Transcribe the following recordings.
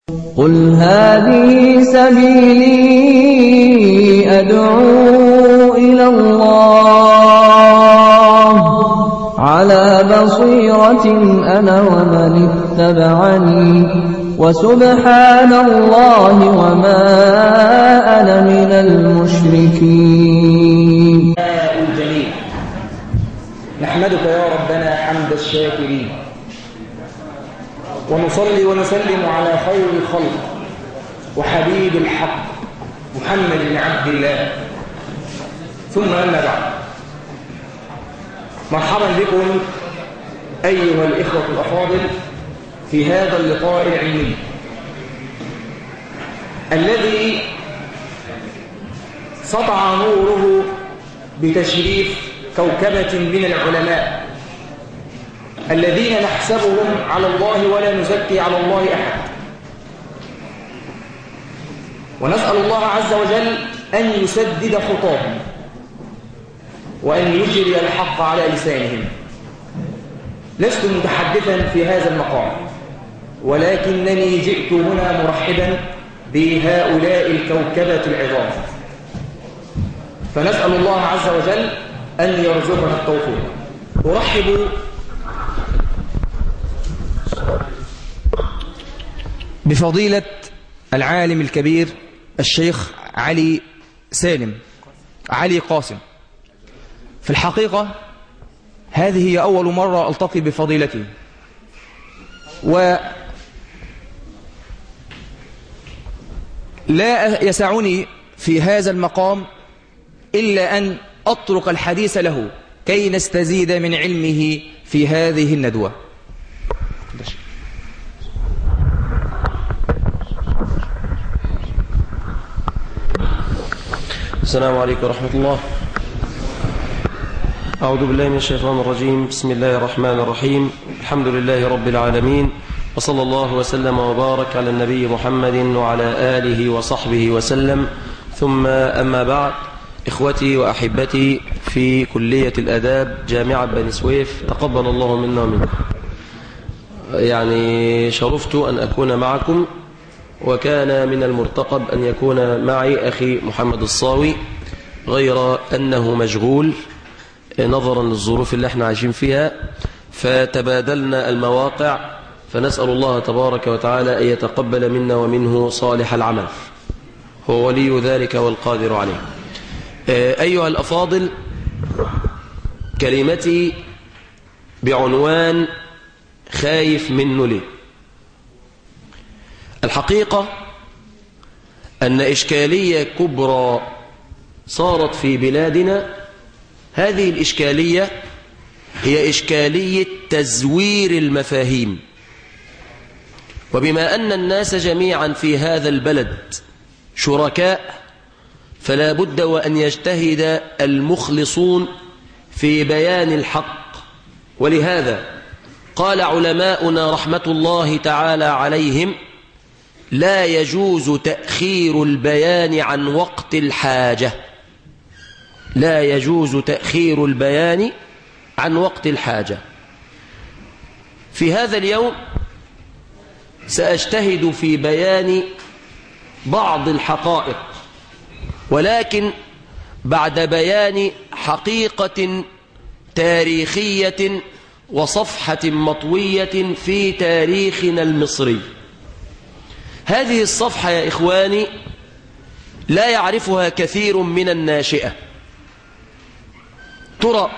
قل هذه سبيلي أدعو إلى الله على بصيرة أنا ومن اتبعني وسبحان الله وما أنا من المشركين الجليل نحمدك يا ربنا حمد الشاكرين ونصلي ونسلم على خير الخلق وحبيب الحق محمد بن عبد الله ثم أما بعد مرحبا بكم أيها الإخوة الأفاضل في هذا اللقاء العلمي الذي سطع نوره بتشريف كوكبة من العلماء الذين نحسبهم على الله ولا نزكي على الله أحد ونسأل الله عز وجل أن يسدد خطاهم وأن يجري الحق على لسانهم لست متحدثا في هذا المقام ولكنني جئت هنا مرحبا بهؤلاء الكوكبة العظام فنسأل الله عز وجل أن يرزقنا التوفيق أرحب بفضيلة العالم الكبير الشيخ علي سالم علي قاسم في الحقيقة هذه هي أول مرة ألتقي بفضيلته و لا يسعني في هذا المقام إلا أن أطرق الحديث له كي نستزيد من علمه في هذه الندوة السلام عليكم ورحمة الله أعوذ بالله من الشيطان الرجيم بسم الله الرحمن الرحيم الحمد لله رب العالمين وصلى الله وسلم وبارك على النبي محمد وعلى آله وصحبه وسلم ثم أما بعد إخوتي وأحبتي في كلية الأداب جامعة بني سويف تقبل الله منا ومنكم يعني شرفت أن أكون معكم وكان من المرتقب أن يكون معي أخي محمد الصاوي غير أنه مشغول نظرا للظروف اللي احنا عايشين فيها فتبادلنا المواقع فنسأل الله تبارك وتعالى أن يتقبل منا ومنه صالح العمل هو ولي ذلك والقادر عليه أيها الأفاضل كلمتي بعنوان خايف منه ليه الحقيقة أن إشكالية كبرى صارت في بلادنا هذه الإشكالية هي إشكالية تزوير المفاهيم وبما أن الناس جميعا في هذا البلد شركاء فلا بد وأن يجتهد المخلصون في بيان الحق ولهذا قال علماؤنا رحمة الله تعالى عليهم لا يجوز تأخير البيان عن وقت الحاجة لا يجوز تأخير البيان عن وقت الحاجة في هذا اليوم سأجتهد في بيان بعض الحقائق ولكن بعد بيان حقيقة تاريخية وصفحة مطوية في تاريخنا المصري هذه الصفحة يا إخواني لا يعرفها كثير من الناشئة ترى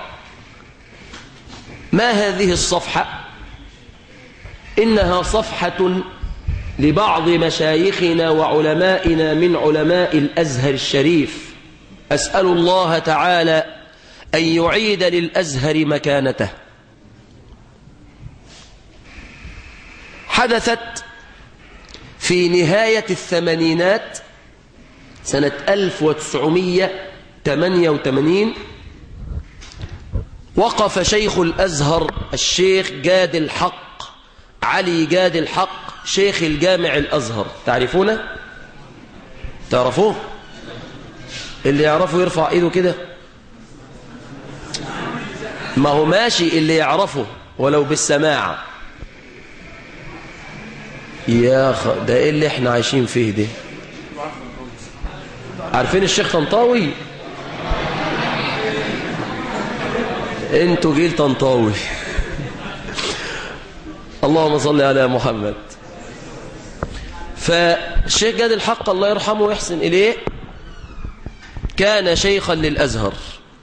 ما هذه الصفحة إنها صفحة لبعض مشايخنا وعلمائنا من علماء الأزهر الشريف أسأل الله تعالى أن يعيد للأزهر مكانته حدثت في نهاية الثمانينات سنة 1988 وقف شيخ الأزهر الشيخ جاد الحق علي جاد الحق شيخ الجامع الأزهر تعرفونه؟ تعرفوه؟ اللي يعرفه يرفع ايده كده ما هو ماشي اللي يعرفه ولو بالسماع يا خ... ده ايه اللي احنا عايشين فيه ده عارفين الشيخ طنطاوي انتوا جيل طنطاوي اللهم صل على محمد فالشيخ جاد الحق الله يرحمه ويحسن إليه كان شيخا للأزهر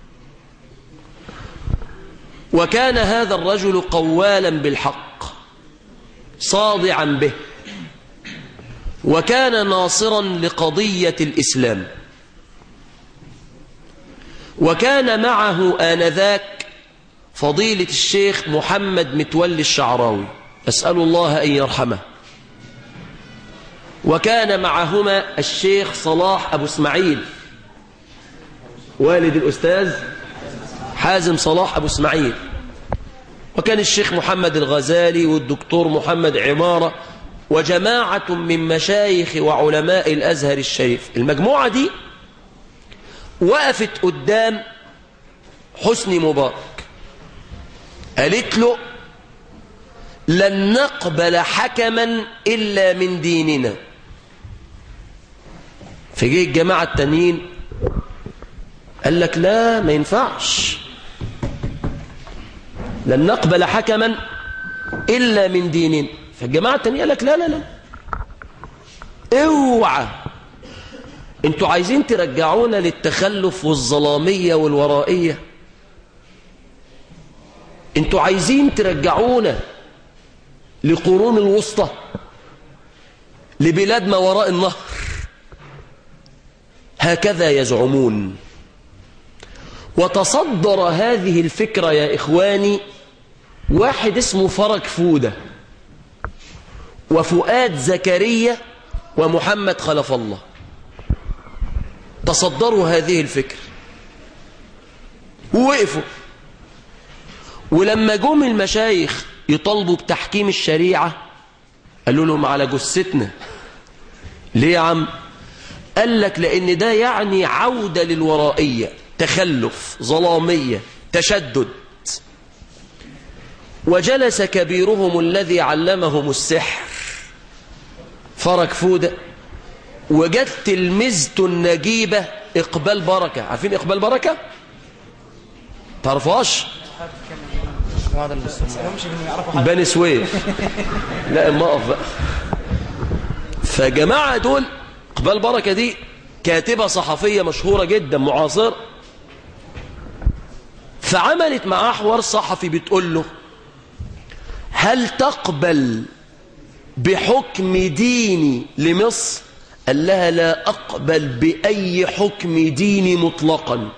وكان هذا الرجل قوالا بالحق صادعا به وكان ناصرا لقضية الإسلام وكان معه آنذاك فضيلة الشيخ محمد متولي الشعراوي أسأل الله أن يرحمه وكان معهما الشيخ صلاح أبو اسماعيل والد الأستاذ حازم صلاح أبو اسماعيل وكان الشيخ محمد الغزالي والدكتور محمد عمارة وجماعة من مشايخ وعلماء الأزهر الشريف المجموعة دي وقفت قدام حسني مبارك قالت له لن نقبل حكما إلا من ديننا فجي الجماعة التانيين قال لك لا ما ينفعش لن نقبل حكما إلا من ديننا فالجماعة التانيين قال لك لا لا لا اوعى انتوا عايزين ترجعونا للتخلف والظلامية والورائية انتوا عايزين ترجعونا لقرون الوسطى لبلاد ما وراء النهر هكذا يزعمون وتصدر هذه الفكرة يا إخواني واحد اسمه فرج فودة وفؤاد زكريا ومحمد خلف الله تصدروا هذه الفكرة ووقفوا ولما جم المشايخ يطالبوا بتحكيم الشريعة قالوا لهم على جثتنا ليه يا عم قال لك لأن ده يعني عودة للورائية تخلف ظلامية تشدد وجلس كبيرهم الذي علمهم السحر فرج فودة وجت تلمذته النجيبة إقبال بركة عارفين إقبال بركة؟ تعرفهاش؟ بني سويف لا ما اقف بقى فجماعة دول إقبال بركة دي كاتبة صحفية مشهورة جدا معاصرة فعملت معاه حوار صحفي بتقول له هل تقبل بحكم ديني لمصر قال لها لا أقبل بأي حكم ديني مطلقا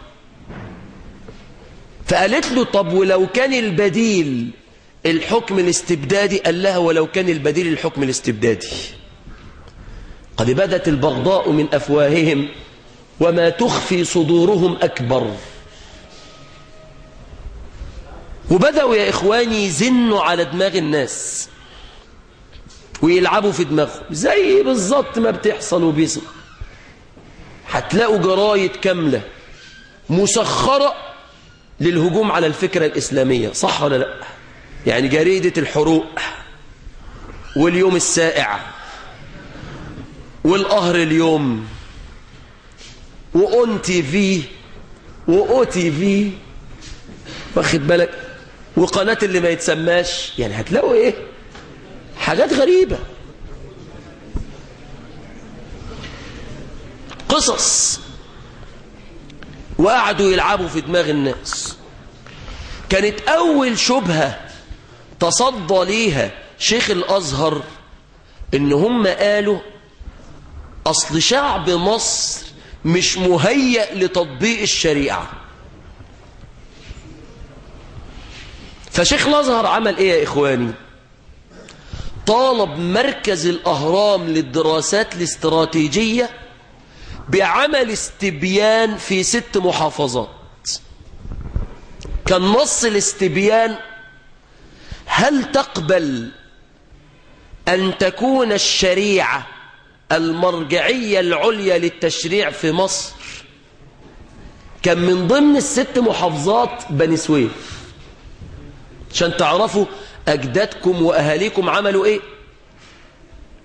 فقالت له طب ولو كان البديل الحكم الاستبدادي قال لها ولو كان البديل الحكم الاستبدادي قد بدت البغضاء من أفواههم وما تخفي صدورهم أكبر وبدأوا يا إخواني يزنوا على دماغ الناس ويلعبوا في دماغهم زي بالظبط ما بتحصل وبيسمع هتلاقوا جرايد كاملة مسخرة للهجوم على الفكرة الإسلامية صح ولا لا يعني جريدة الحروق واليوم السائع والقهر اليوم وأون تي في وأو تي في واخد بالك وقناة اللي ما يتسماش يعني هتلاقوا ايه حاجات غريبة قصص وقعدوا يلعبوا في دماغ الناس كانت أول شبهة تصدى ليها شيخ الأزهر إن هم قالوا أصل شعب مصر مش مهيأ لتطبيق الشريعة فشيخ الأزهر عمل إيه يا إخواني طالب مركز الأهرام للدراسات الاستراتيجية بعمل استبيان في ست محافظات كان نص الاستبيان هل تقبل أن تكون الشريعة المرجعية العليا للتشريع في مصر كان من ضمن الست محافظات بني سويف عشان تعرفوا أجدادكم وأهاليكم عملوا إيه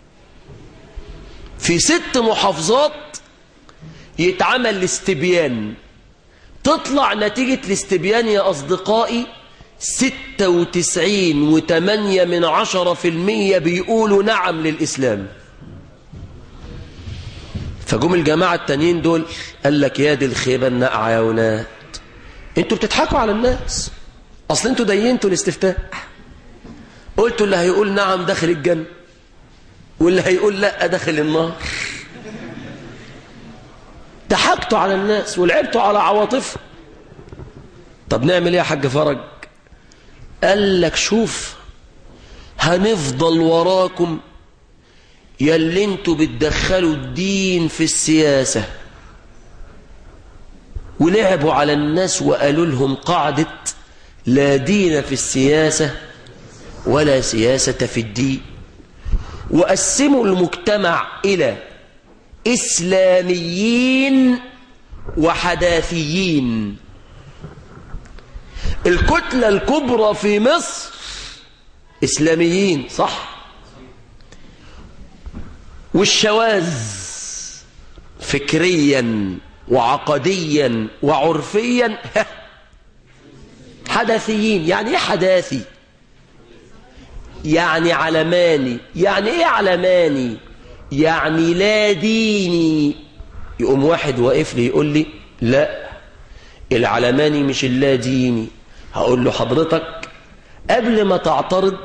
في ست محافظات يتعمل الاستبيان تطلع نتيجة الاستبيان يا أصدقائي ستة وتسعين وتمانية من عشرة في المية بيقولوا نعم للإسلام فجم الجماعة التانيين دول قال لك يا دي الخيبة النقعة يا ولاد انتوا بتضحكوا على الناس اصل انتوا دينتوا الاستفتاء قلتوا اللي هيقول نعم داخل الجنة واللي هيقول لا داخل النار ضحكتوا على الناس ولعبتوا على عواطفهم طب نعمل ايه يا حاج فرج قال لك شوف هنفضل وراكم يلي انتوا بتدخلوا الدين في السياسة ولعبوا على الناس وقالوا لهم قاعدة لا دين في السياسة ولا سياسة في الدين وقسموا المجتمع إلى إسلاميين وحداثيين الكتلة الكبرى في مصر إسلاميين صح والشواذ فكريا وعقديا وعرفيا حداثيين يعني ايه حداثي يعني علماني يعني ايه علماني يعني لا ديني يقوم واحد واقف لي يقول لي لا العلماني مش اللا ديني هقول له حضرتك قبل ما تعترض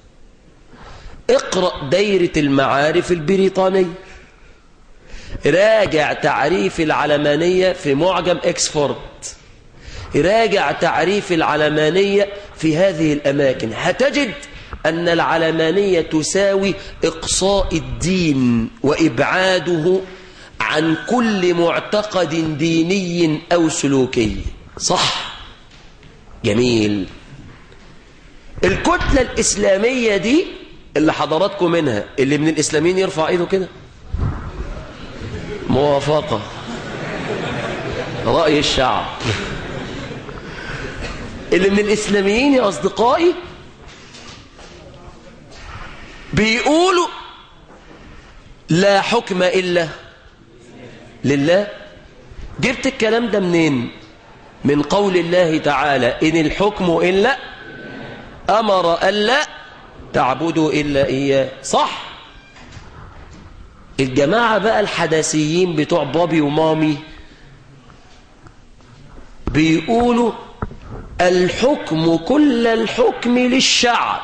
اقرأ دايرة المعارف البريطانية راجع تعريف العلمانية في معجم اكسفورد راجع تعريف العلمانية في هذه الأماكن هتجد أن العلمانية تساوي إقصاء الدين وإبعاده عن كل معتقد ديني أو سلوكي صح جميل الكتلة الإسلامية دي اللي حضراتكم منها اللي من الإسلاميين يرفع ايده كده موافقة رأي الشعب اللي من الإسلاميين يا أصدقائي بيقولوا لا حكم إلا لله جبت الكلام ده منين من قول الله تعالى إن الحكم إلا أمر ألا تعبدوا إلا إياه صح الجماعة بقى الحداثيين بتوع بابي ومامي بيقولوا الحكم كل الحكم للشعب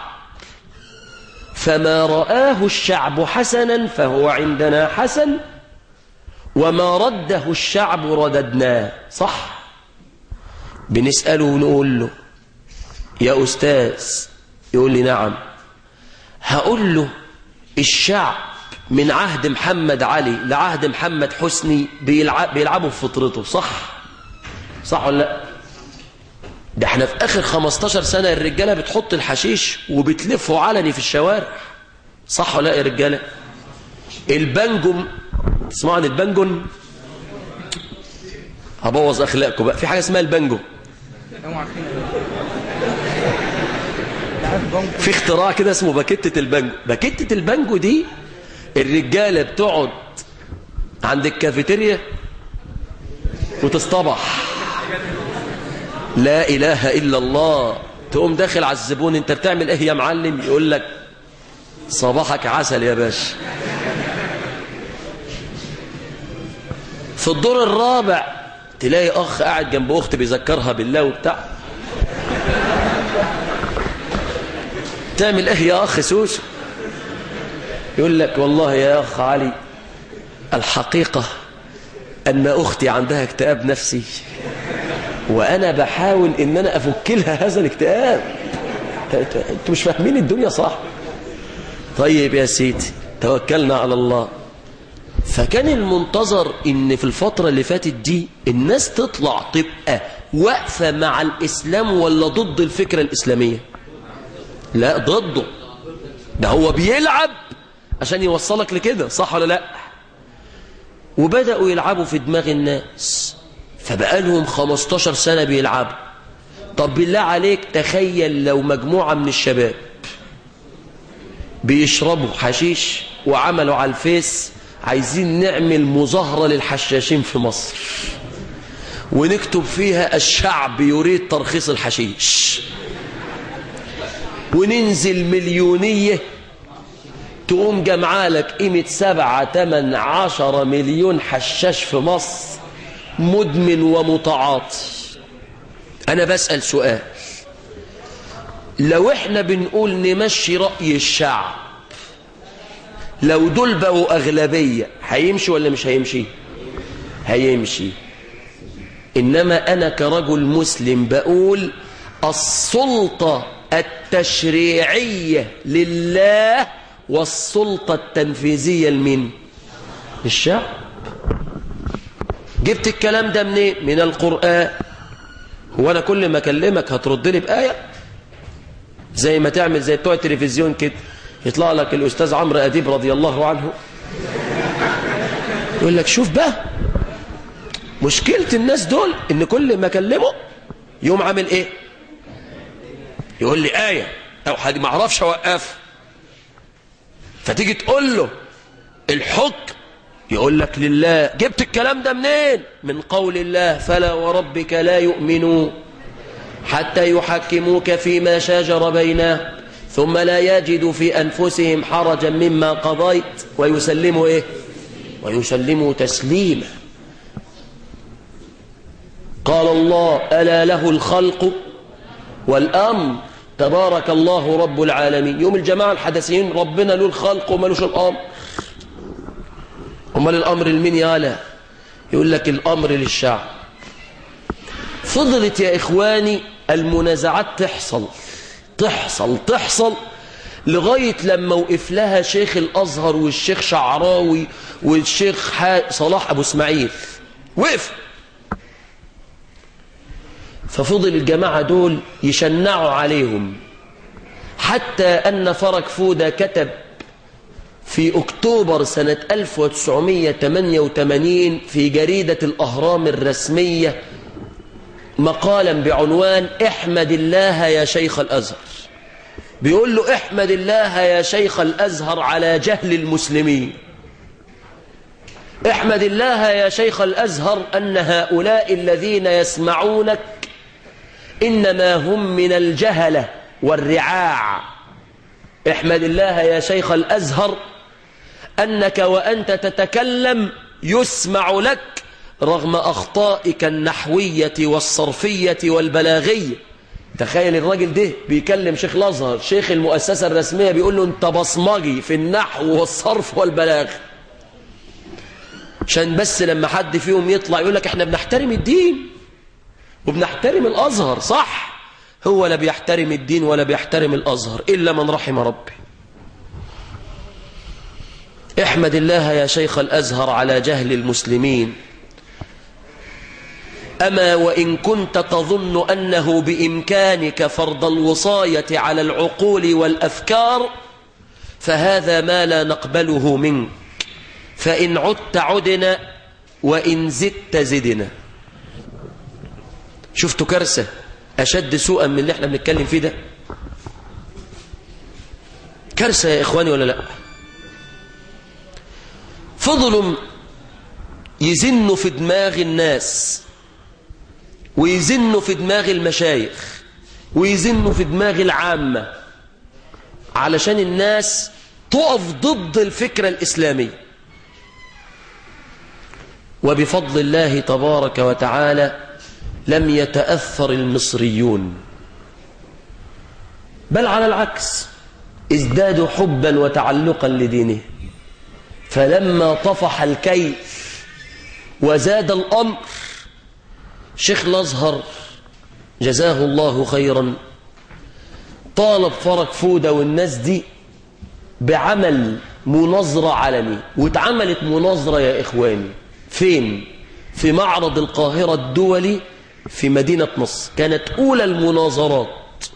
فما رآه الشعب حسنا فهو عندنا حسن وما رده الشعب رددناه صح بنسأله ونقول له يا أستاذ يقول لي نعم هقول له الشعب من عهد محمد علي لعهد محمد حسني بيلعب بيلعبوا في فطرته صح صح ولا لا ده احنا في اخر 15 سنة الرجالة بتحط الحشيش وبتلفه علني في الشوارع صح ولا لا يا رجالة البنجم تسمعوا عن البنجون هبوظ اخلاقكم بقى في حاجة اسمها البنجو في اختراع كده اسمه باكتة البنجو باكتة البنجو دي الرجالة بتقعد عند الكافيتيريا وتصطبح لا إله إلا الله تقوم داخل على الزبون انت بتعمل ايه يا معلم يقول لك صباحك عسل يا باشا في الدور الرابع تلاقي اخ قاعد جنب اخت بيذكرها بالله وبتاع تعمل ايه يا اخ سوسو يقول لك والله يا اخ علي الحقيقة ان اختي عندها اكتئاب نفسي وانا بحاول ان انا افك لها هذا الاكتئاب انتوا مش فاهمين الدنيا صح طيب يا سيدي توكلنا على الله فكان المنتظر ان في الفترة اللي فاتت دي الناس تطلع تبقى واقفة مع الاسلام ولا ضد الفكرة الاسلامية لا ضده ده هو بيلعب عشان يوصلك لكده صح ولا لا وبدأوا يلعبوا في دماغ الناس فبقى لهم 15 سنة بيلعبوا طب بالله عليك تخيل لو مجموعة من الشباب بيشربوا حشيش وعملوا على الفيس عايزين نعمل مظاهرة للحشاشين في مصر ونكتب فيها الشعب يريد ترخيص الحشيش وننزل مليونية تقوم جمعالك قيمة سبعة تمن عشرة مليون حشاش في مصر مدمن ومتعاطي أنا بسأل سؤال لو احنا بنقول نمشي رأي الشعب لو دول بقوا أغلبية هيمشي ولا مش هيمشي هيمشي إنما أنا كرجل مسلم بقول السلطة التشريعية لله والسلطة التنفيذية لمين الشعب جبت الكلام ده منين من القرآن هو أنا كل ما أكلمك هترد لي بآية زي ما تعمل زي بتوع التلفزيون كده يطلع لك الأستاذ عمرو أديب رضي الله عنه يقول لك شوف بقى مشكلة الناس دول إن كل ما أكلمه يوم عامل إيه يقول لي آية أو حد ما أعرفش أوقف فتيجي تقول له الحكم يقول لك لله جبت الكلام ده منين من قول الله فلا وربك لا يؤمنون حتى يحكموك فيما شاجر بينهم ثم لا يجدوا في أنفسهم حرجا مما قضيت ويسلموا إيه ويسلموا تسليما قال الله ألا له الخلق والأمر تبارك الله رب العالمين يوم الجماعة الحدثيين ربنا له الخلق ومالوش الأمر امال الأمر لمين يالا يقول لك الأمر للشعب فضلت يا إخواني المنازعات تحصل تحصل تحصل لغاية لما وقف لها شيخ الأزهر والشيخ شعراوي والشيخ صلاح أبو اسماعيل وقف ففضل الجماعة دول يشنعوا عليهم حتى أن فرج فودة كتب في أكتوبر سنة 1988 في جريدة الأهرام الرسمية مقالا بعنوان احمد الله يا شيخ الأزهر بيقول له احمد الله يا شيخ الأزهر على جهل المسلمين احمد الله يا شيخ الأزهر أن هؤلاء الذين يسمعونك إنما هم من الجهلة والرعاع احمد الله يا شيخ الأزهر أنك وأنت تتكلم يسمع لك رغم أخطائك النحوية والصرفية والبلاغية تخيل الراجل ده بيكلم شيخ الأزهر شيخ المؤسسة الرسمية بيقول له أنت بصمجي في النحو والصرف والبلاغ عشان بس لما حد فيهم يطلع يقول لك احنا بنحترم الدين وبنحترم الأزهر صح هو لا بيحترم الدين ولا بيحترم الأزهر إلا من رحم ربي احمد الله يا شيخ الأزهر على جهل المسلمين أما وإن كنت تظن أنه بإمكانك فرض الوصاية على العقول والأفكار فهذا ما لا نقبله منك فإن عدت عدنا وإن زدت زدنا شفتوا كارثة أشد سوءا من اللي احنا بنتكلم فيه ده كارثة يا إخواني ولا لا فضلوا يزنوا في دماغ الناس ويزنوا في دماغ المشايخ ويزنوا في دماغ العامة علشان الناس تقف ضد الفكرة الإسلامية وبفضل الله تبارك وتعالى لم يتأثر المصريون بل على العكس ازدادوا حبا وتعلقا لدينه فلما طفح الكيف وزاد الأمر شيخ الأزهر جزاه الله خيرا طالب فرج فودة والناس دي بعمل مناظرة علني واتعملت مناظرة يا إخواني فين؟ في معرض القاهرة الدولي في مدينة مصر كانت أولى المناظرات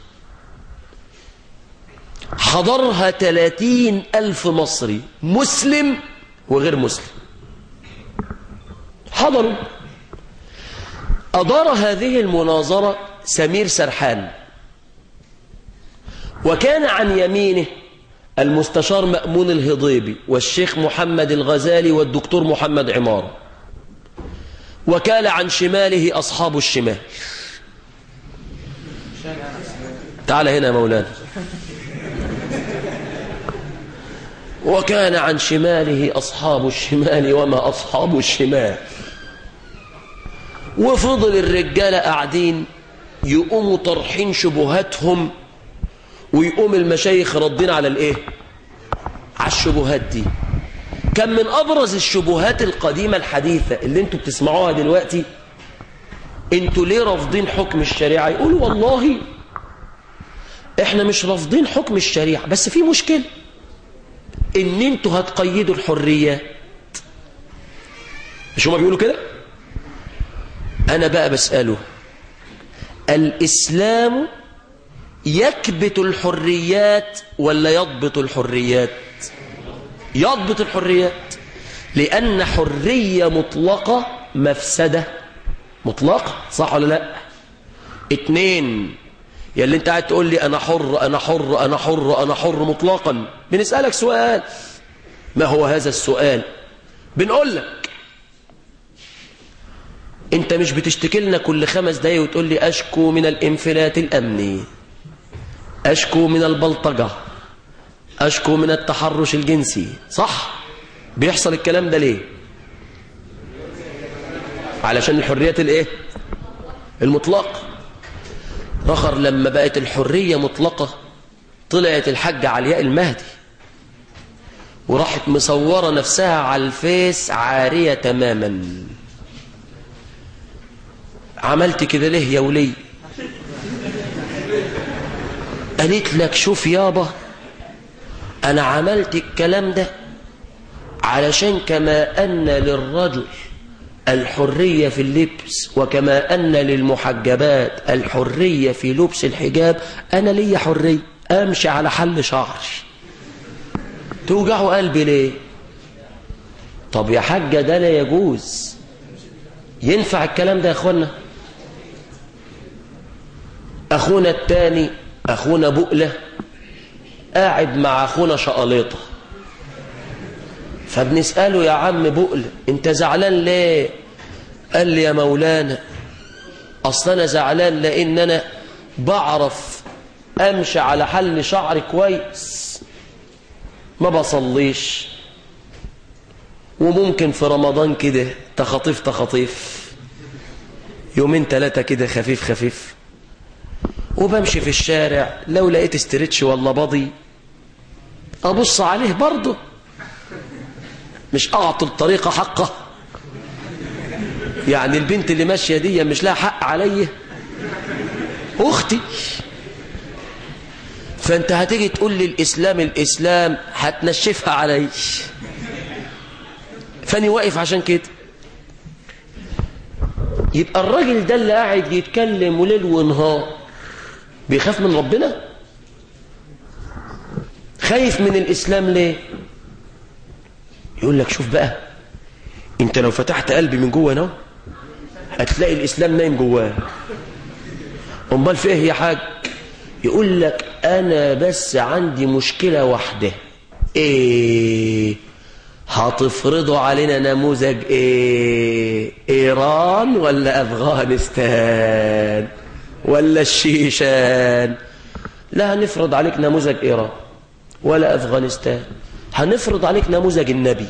حضرها 30 ألف مصري مسلم وغير مسلم حضروا أدار هذه المناظرة سمير سرحان وكان عن يمينه المستشار مأمون الهضيبي والشيخ محمد الغزالي والدكتور محمد عمارة وكال عن شماله أصحاب الشمال تعال هنا يا مولانا وكان عن شماله أصحاب الشمال وما أصحاب الشمال وفضل الرجالة قاعدين يقوموا طرحين شبهاتهم ويقوم المشايخ ردين على الايه على الشبهات دي كان من ابرز الشبهات القديمة الحديثة اللي انتوا بتسمعوها دلوقتي انتوا ليه رافضين حكم الشريعة يقولوا والله احنا مش رافضين حكم الشريعة بس في مشكلة ان انتوا هتقيدوا الحريات مش هما بيقولوا كده انا بقى بسأله الاسلام يكبت الحريات ولا يضبط الحريات يضبط الحريات لأن حرية مطلقة مفسدة مطلقة صح ولا لا اتنين يا اللي انت قاعد تقول لي انا حر انا حر انا حر انا حر مطلقا بنسألك سؤال ما هو هذا السؤال بنقول لك انت مش بتشتكي لنا كل خمس دقايق وتقول لي اشكو من الانفلات الامني أشكو من البلطجة أشكو من التحرش الجنسي صح بيحصل الكلام ده ليه علشان الحريات الايه المطلقة رخر لما بقت الحرية مطلقة طلعت الحاجة علياء المهدي وراحت مصورة نفسها على الفيس عارية تماما عملت كده ليه يا ولي قالت لك شوف يابا أنا عملت الكلام ده علشان كما أن للرجل الحرية في اللبس وكما أن للمحجبات الحرية في لبس الحجاب أنا لي حرية أمشي على حل شعري توجعوا قلبي ليه طب يا حاجة ده لا يجوز ينفع الكلام ده يا أخوانا أخونا التاني أخونا بؤلة قاعد مع أخونا شقليطة فبنسأله يا عم بؤلة انت زعلان ليه قال لي يا مولانا أصلا أنا زعلان لأن أنا بعرف أمشي على حل شعري كويس ما بصليش وممكن في رمضان كده تخطيف تخطيف يومين ثلاثة كده خفيف خفيف وبمشي في الشارع لو لقيت استرتش ولا بضي أبص عليه برضه مش أعطي الطريقة حقه يعني البنت اللي ماشية دي مش لها حق عليا أختي فأنت هتيجي تقول لي الإسلام الإسلام هتنشفها علي فاني واقف عشان كده يبقى الراجل ده اللي قاعد يتكلم وليل ونهار بيخاف من ربنا خايف من الإسلام ليه يقول لك شوف بقى انت لو فتحت قلبي من جوه انا هتلاقي الإسلام نايم جواه امال في ايه يا حاج يقول لك انا بس عندي مشكلة واحدة ايه هتفرضوا علينا نموذج ايه ايران ولا افغانستان ولا الشيشان لا هنفرض عليك نموذج ايران ولا افغانستان هنفرض عليك نموذج النبي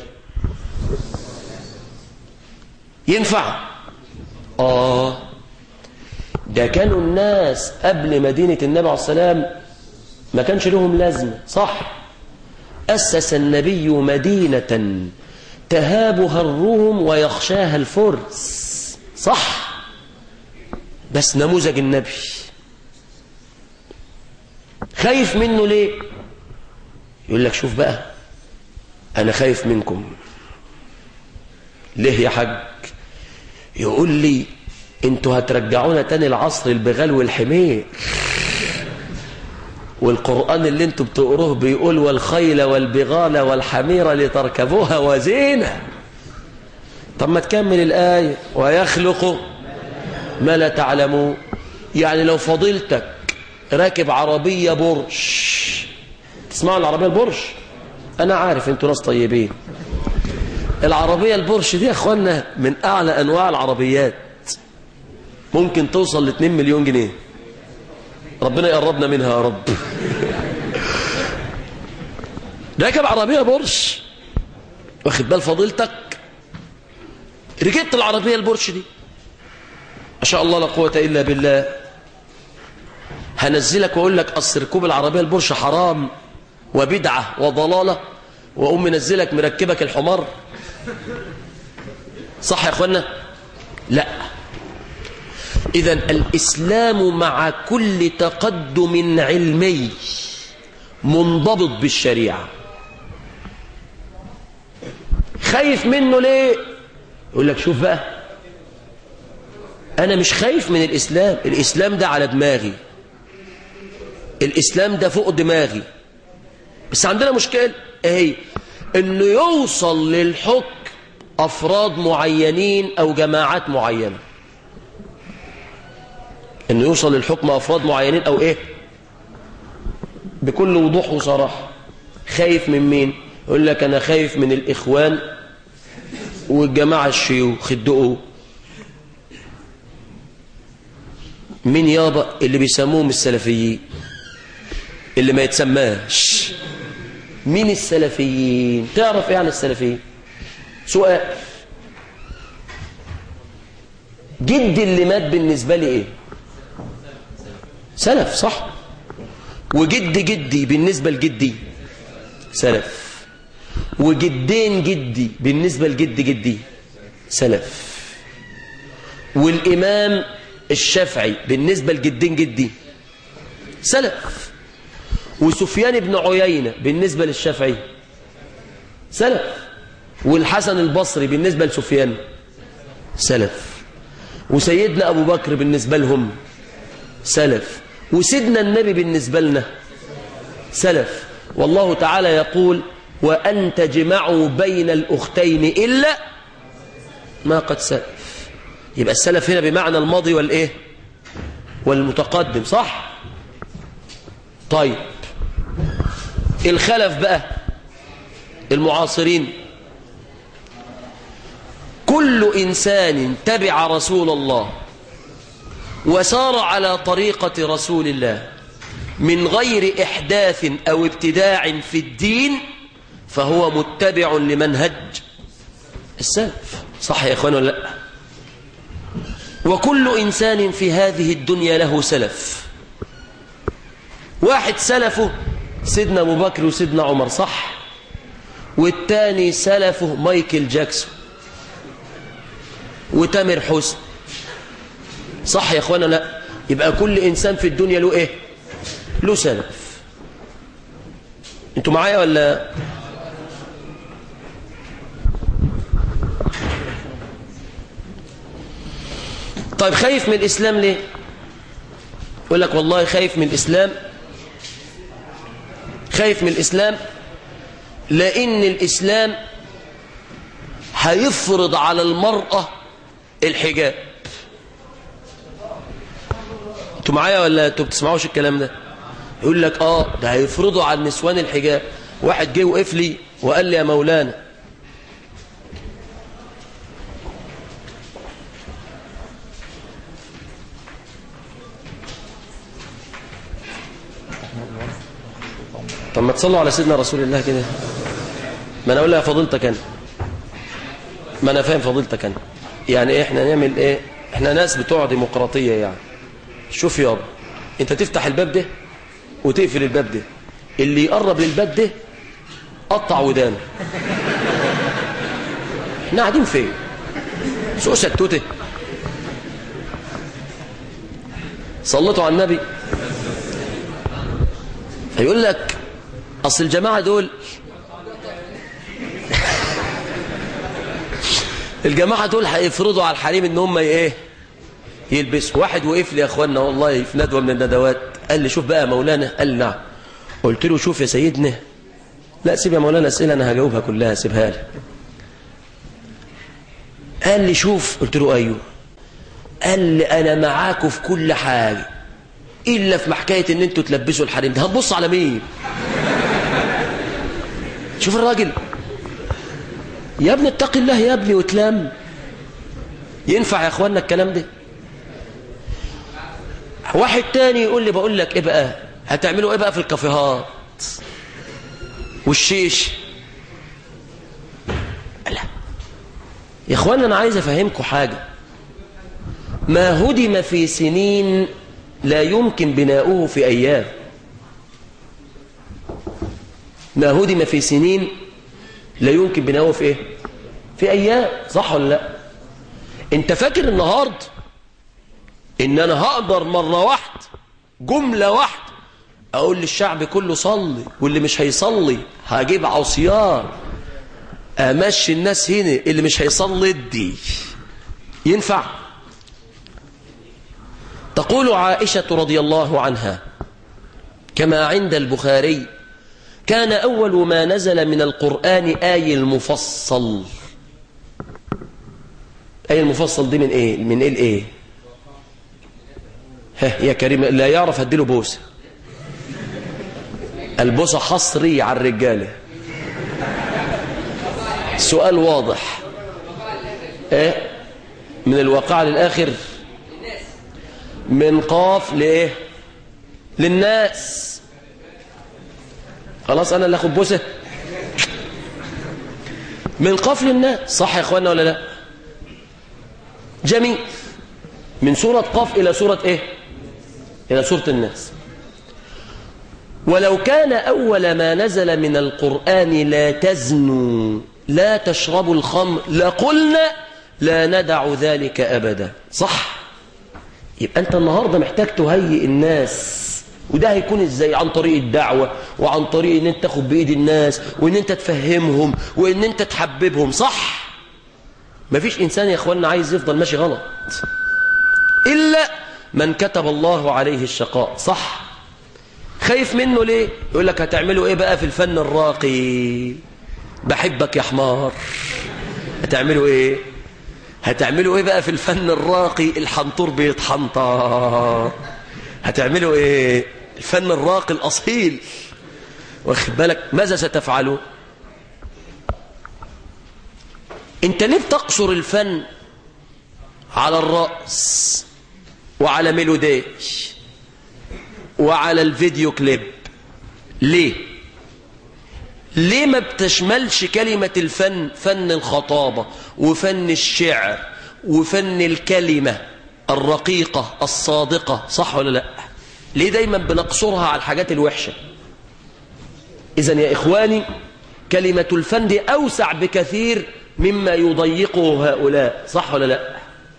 ينفع اه ده كانوا الناس قبل مدينة النبي عليه السلام ما كانش لهم لازمة صح أسس النبي مدينة تهابها الروم ويخشاها الفرس صح بس نموذج النبي خايف منه ليه يقول لك شوف بقى أنا خايف منكم ليه يا حاج يقول لي انتوا هترجعونا تاني العصر البغال والحمير والقرآن اللي انتوا بتقروه بيقول والخيل والبغال والحمير لتركبوها وزينة طب ما تكمل الآية ويخلق ما لا تعلمون يعني لو فضيلتك راكب عربية برش تسمعوا العربية البورش أنا عارف أنتوا ناس طيبين العربية البورش دي يا أخوانا من أعلى أنواع العربيات ممكن توصل ل 2 مليون جنيه ربنا يقربنا منها يا رب راكب عربية بورش واخد بال فضيلتك ركبت العربية البورش دي ما شاء الله لا قوة إلا بالله هنزلك وأقول لك أصل ركوب العربية البورش حرام وبدعة وضلالة وأقوم منزلك مركبك الحمار صح يا أخوانا لا إذا الإسلام مع كل تقدم علمي منضبط بالشريعة خايف منه ليه يقول لك شوف بقى أنا مش خايف من الإسلام الإسلام ده على دماغي الإسلام ده فوق دماغي بس عندنا مشكلة ايه انه يوصل للحكم افراد معينين او جماعات معينة انه يوصل للحكم افراد معينين او ايه بكل وضوح وصراحة خايف من مين يقول لك انا خايف من الاخوان والجماعة الشيوخ الدقو مين يابا اللي بيسموهم السلفيين اللي ما يتسماش مين السلفيين تعرف ايه عن السلفيين سؤال جدي اللي مات بالنسبة لي ايه سلف صح وجد جدي بالنسبة لجدي سلف وجدين جدي بالنسبة لجد جدي سلف والإمام الشافعي بالنسبة لجدين جدي سلف وسفيان بن عيينة بالنسبة للشافعي سلف والحسن البصري بالنسبة لسفيان سلف وسيدنا أبو بكر بالنسبة لهم سلف وسيدنا النبي بالنسبة لنا سلف والله تعالى يقول وأن تجمعوا بين الأختين إلا ما قد سلف يبقى السلف هنا بمعنى الماضي والإيه والمتقدم صح طيب الخلف بقى المعاصرين كل إنسان تبع رسول الله وسار على طريقة رسول الله من غير إحداث أو ابتداع في الدين فهو متبع لمنهج السلف صح يا إخوان ولا لا وكل إنسان في هذه الدنيا له سلف واحد سلفه سيدنا أبو بكر وسيدنا عمر صح والتاني سلفه مايكل جاكسون وتامر حسن صح يا اخوانا لا يبقى كل انسان في الدنيا له ايه له سلف انتوا معايا ولا طيب خايف من الاسلام ليه يقول لك والله خايف من الاسلام خايف من الاسلام لان الاسلام هيفرض على المرأة الحجاب انتوا معايا ولا انتوا بتسمعوش الكلام ده يقول لك اه ده هيفرضوا على النسوان الحجاب واحد جه وقف لي وقال لي يا مولانا طب ما تصلوا على سيدنا رسول الله كده ما انا اقول لها فضيلتك انا ما انا فاهم فضيلتك انا يعني احنا نعمل ايه احنا ناس بتوع ديمقراطيه يعني شوف يابا انت تفتح الباب ده وتقفل الباب ده اللي يقرب للباب ده قطع ودانه احنا قاعدين فين سوق ستوته صلتوا على النبي هيقول لك اصل الجماعه دول الجماعه دول هيفرضوا على الحريم ان هم ايه يلبسوا واحد وقف لي يا اخوانا والله في ندوه من الندوات قال لي شوف بقى يا مولانا قال لي نعم قلت له شوف يا سيدنا لا سيب يا مولانا اسئله انا هجاوبها كلها سيبها لي قال لي شوف قلت له ايوه قال لي انا معاكم في كل حاجه الا في حكايه ان انتوا تلبسوا الحريم ده هنبص على مين شوف الراجل يا ابني اتق الله يا ابني وتلام ينفع يا اخوانا الكلام ده واحد تاني يقول لي بقول لك ايه بقى هتعملوا ايه بقى في الكافيهات والشيش لا يا اخوانا انا عايز افهمكم حاجه ما هدم في سنين لا يمكن بناؤه في ايام ما هدم في سنين لا يمكن بناؤه في ايه في ايام صح ولا لا انت فاكر النهارده ان انا هقدر مره واحده جمله واحده اقول للشعب كله صلي واللي مش هيصلي هجيب عصيان امشي الناس هنا اللي مش هيصلي ادي ينفع تقول عائشه رضي الله عنها كما عند البخاري كان أول ما نزل من القرآن آي المفصل آي المفصل دي من إيه من إيه الإيه ها يا كريم لا يعرف هديله بوسة البوسة حصري على الرجالة سؤال واضح ايه من الواقع للآخر من قاف لإيه للناس خلاص انا اللي اخد بوسه من قفل الناس صح يا اخوانا ولا لا جميل من سورة قاف إلى سورة إيه إلى سورة الناس ولو كان أول ما نزل من القرآن لا تزنوا لا تشربوا الخمر لقلنا لا ندع ذلك أبدا صح يبقى أنت النهاردة محتاج تهيئ الناس وده هيكون ازاي عن طريق الدعوة وعن طريق ان انت تاخد بايد الناس وان انت تفهمهم وان انت تحببهم صح مفيش انسان يا اخوانا عايز يفضل ماشي غلط الا من كتب الله عليه الشقاء صح خايف منه ليه يقول لك هتعملوا ايه بقى في الفن الراقي بحبك يا حمار هتعملوا ايه هتعملوا ايه بقى في الفن الراقي الحنطور بيتحنطر هتعملوا ايه الفن الراقي الأصيل واخد بالك ماذا ستفعلوا انت ليه بتقصر الفن على الرأس وعلى ميلوديش وعلى الفيديو كليب ليه ليه ما بتشملش كلمة الفن فن الخطابة وفن الشعر وفن الكلمة الرقيقة الصادقة صح ولا لا ليه دايما بنقصرها على الحاجات الوحشة إذا يا إخواني كلمة الفن دي أوسع بكثير مما يضيقه هؤلاء صح ولا لا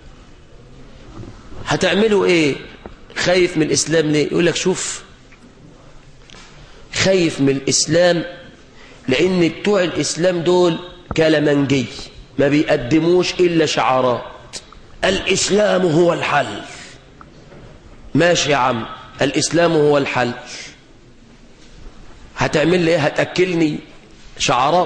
هتعملوا إيه خايف من الإسلام ليه يقول لك شوف خايف من الإسلام لأن بتوع الإسلام دول كلمنجي ما بيقدموش إلا شعارات الإسلام هو الحل ماشي يا عم الإسلام هو الحل هتعمل لي ايه هتأكلني شعارات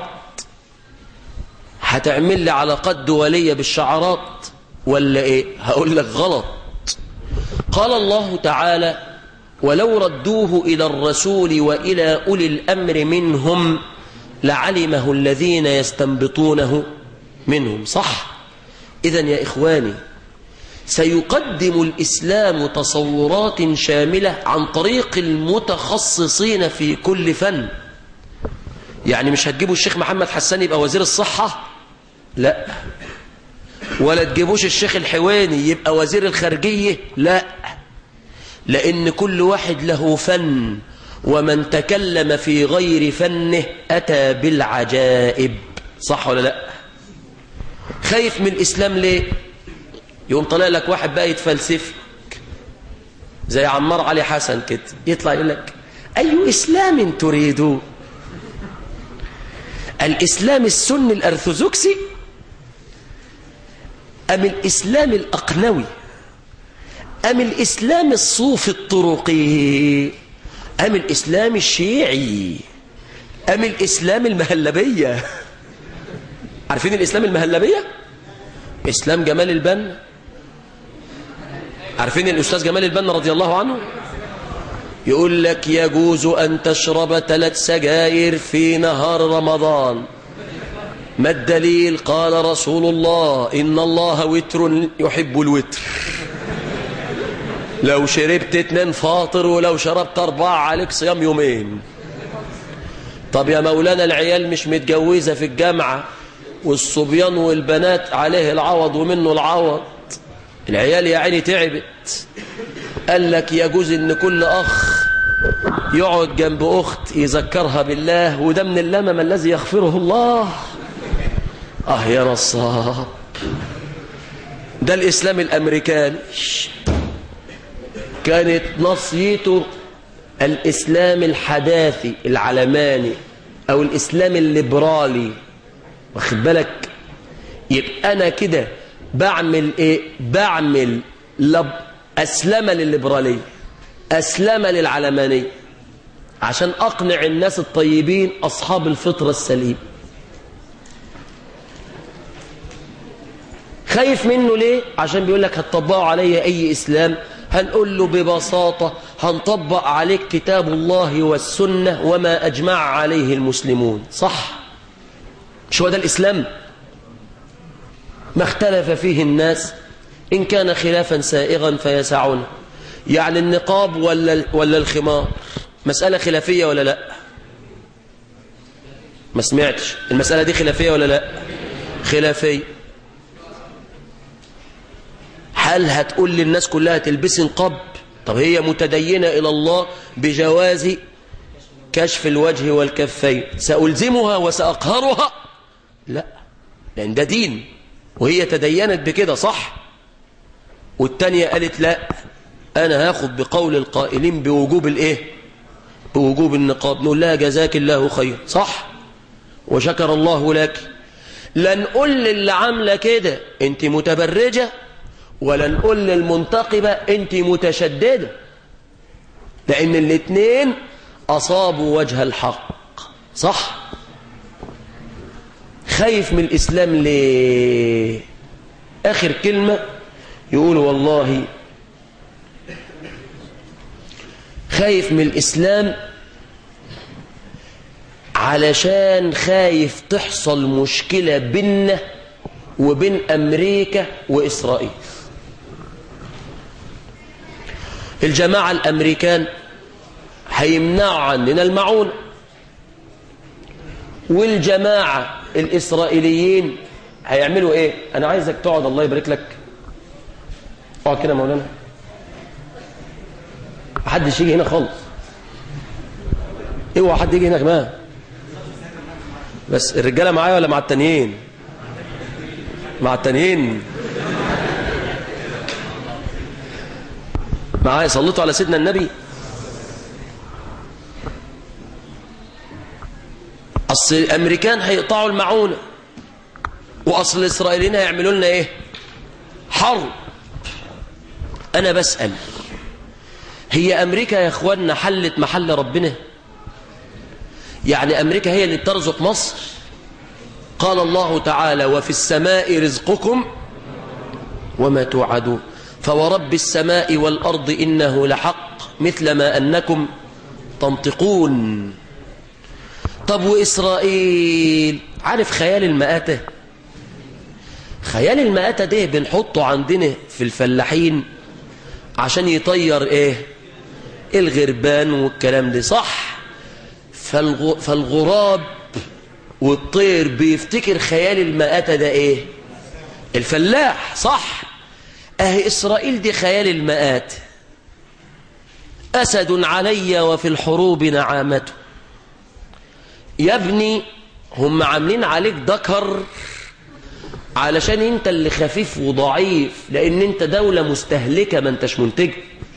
هتعمل لي علاقات دولية بالشعارات ولا ايه هقول لك غلط قال الله تعالى ولو ردوه إلى الرسول وإلى أولي الأمر منهم لعلمه الذين يستنبطونه منهم صح إذا يا إخواني سيقدم الإسلام تصورات شاملة عن طريق المتخصصين في كل فن يعني مش هتجيبوا الشيخ محمد حسان يبقى وزير الصحة لا ولا تجيبوش الشيخ الحواني يبقى وزير الخارجية لا لأن كل واحد له فن ومن تكلم في غير فنه أتى بالعجائب صح ولا لا خايف من الإسلام ليه يقوم طلع لك واحد بقى يتفلسفك زي عمار علي حسن كده يطلع يقول لك أي إسلام تريدون الإسلام السني الأرثوذكسي أم الإسلام الأقنوي أم الإسلام الصوفي الطرقي أم الإسلام الشيعي أم الإسلام المهلبية عارفين الإسلام المهلبية إسلام جمال البنا عارفين الأستاذ جمال البنا رضي الله عنه يقول لك يجوز أن تشرب ثلاث سجاير في نهار رمضان ما الدليل قال رسول الله إن الله وتر يحب الوتر لو شربت اتنين فاطر ولو شربت أربعة عليك صيام يومين طب يا مولانا العيال مش متجوزة في الجامعة والصبيان والبنات عليه العوض ومنه العوض العيال يا عيني تعبت قال لك يجوز ان كل اخ يقعد جنب اخت يذكرها بالله وده من اللمم الذي يغفره الله اه يا نصاب ده الاسلام الامريكاني كانت نصيته الاسلام الحداثي العلماني او الاسلام الليبرالي واخد بالك يبقى انا كده بعمل ايه بعمل لب اسلمه للليبراليه اسلمه للعلمانيه عشان اقنع الناس الطيبين اصحاب الفطره السليمه خايف منه ليه عشان بيقول لك هتطبقوا علي اي اسلام هنقول له ببساطة هنطبق عليك كتاب الله والسنة وما أجمع عليه المسلمون صح مش هو ده الإسلام ما اختلف فيه الناس إن كان خلافا سائغا فيسعنا يعني النقاب ولا, ولا الخمار مسألة خلافية ولا لا ما سمعتش المسألة دي خلافية ولا لا خلافية هل هتقول للناس كلها تلبسي نقاب طب هي متدينة إلى الله بجواز كشف الوجه والكفين سألزمها وسأقهرها لا لأن ده دين وهي تدينت بكده صح والتانية قالت لا أنا هاخد بقول القائلين بوجوب الإيه بوجوب النقاب نقول لها جزاك الله خير صح وشكر الله لك لا نقول للي عاملة كده انت متبرجة ولا نقول للمنتقبة انت متشددة لأن الاثنين أصابوا وجه الحق صح خايف من الإسلام ليه آخر كلمة يقول والله خايف من الإسلام علشان خايف تحصل مشكلة بيننا وبين أمريكا وإسرائيل الجماعة الأمريكان هيمنعوا عننا المعونة والجماعة الإسرائيليين هيعملوا إيه أنا عايزك تقعد الله يبارك لك اقعد كده مولانا محدش يجي هنا خالص اوعى حد يجي هنا كمان بس الرجاله معايا ولا مع التانيين مع التانيين معايا صليتوا على سيدنا النبي اصل الامريكان هيقطعوا المعونه واصل الاسرائيليين هيعملوا لنا ايه حرب انا بسال هي امريكا يا اخواننا حلت محل ربنا يعني امريكا هي اللي بترزق مصر قال الله تعالى وفي السماء رزقكم وما توعدون فورب السماء والارض انه لحق مثل ما انكم تنطقون طب واسرائيل عارف خيال المآتة خيال المآتة ده بنحطه عندنا في الفلاحين عشان يطير ايه الغربان والكلام ده صح فالغ... فالغراب والطير بيفتكر خيال المآتة ده ايه الفلاح صح اهي اسرائيل دي خيال المآت اسد علي وفي الحروب نعامته يا ابني هم عاملين عليك ذكر علشان انت اللي خفيف وضعيف لان انت دولة مستهلكة ما انتش منتج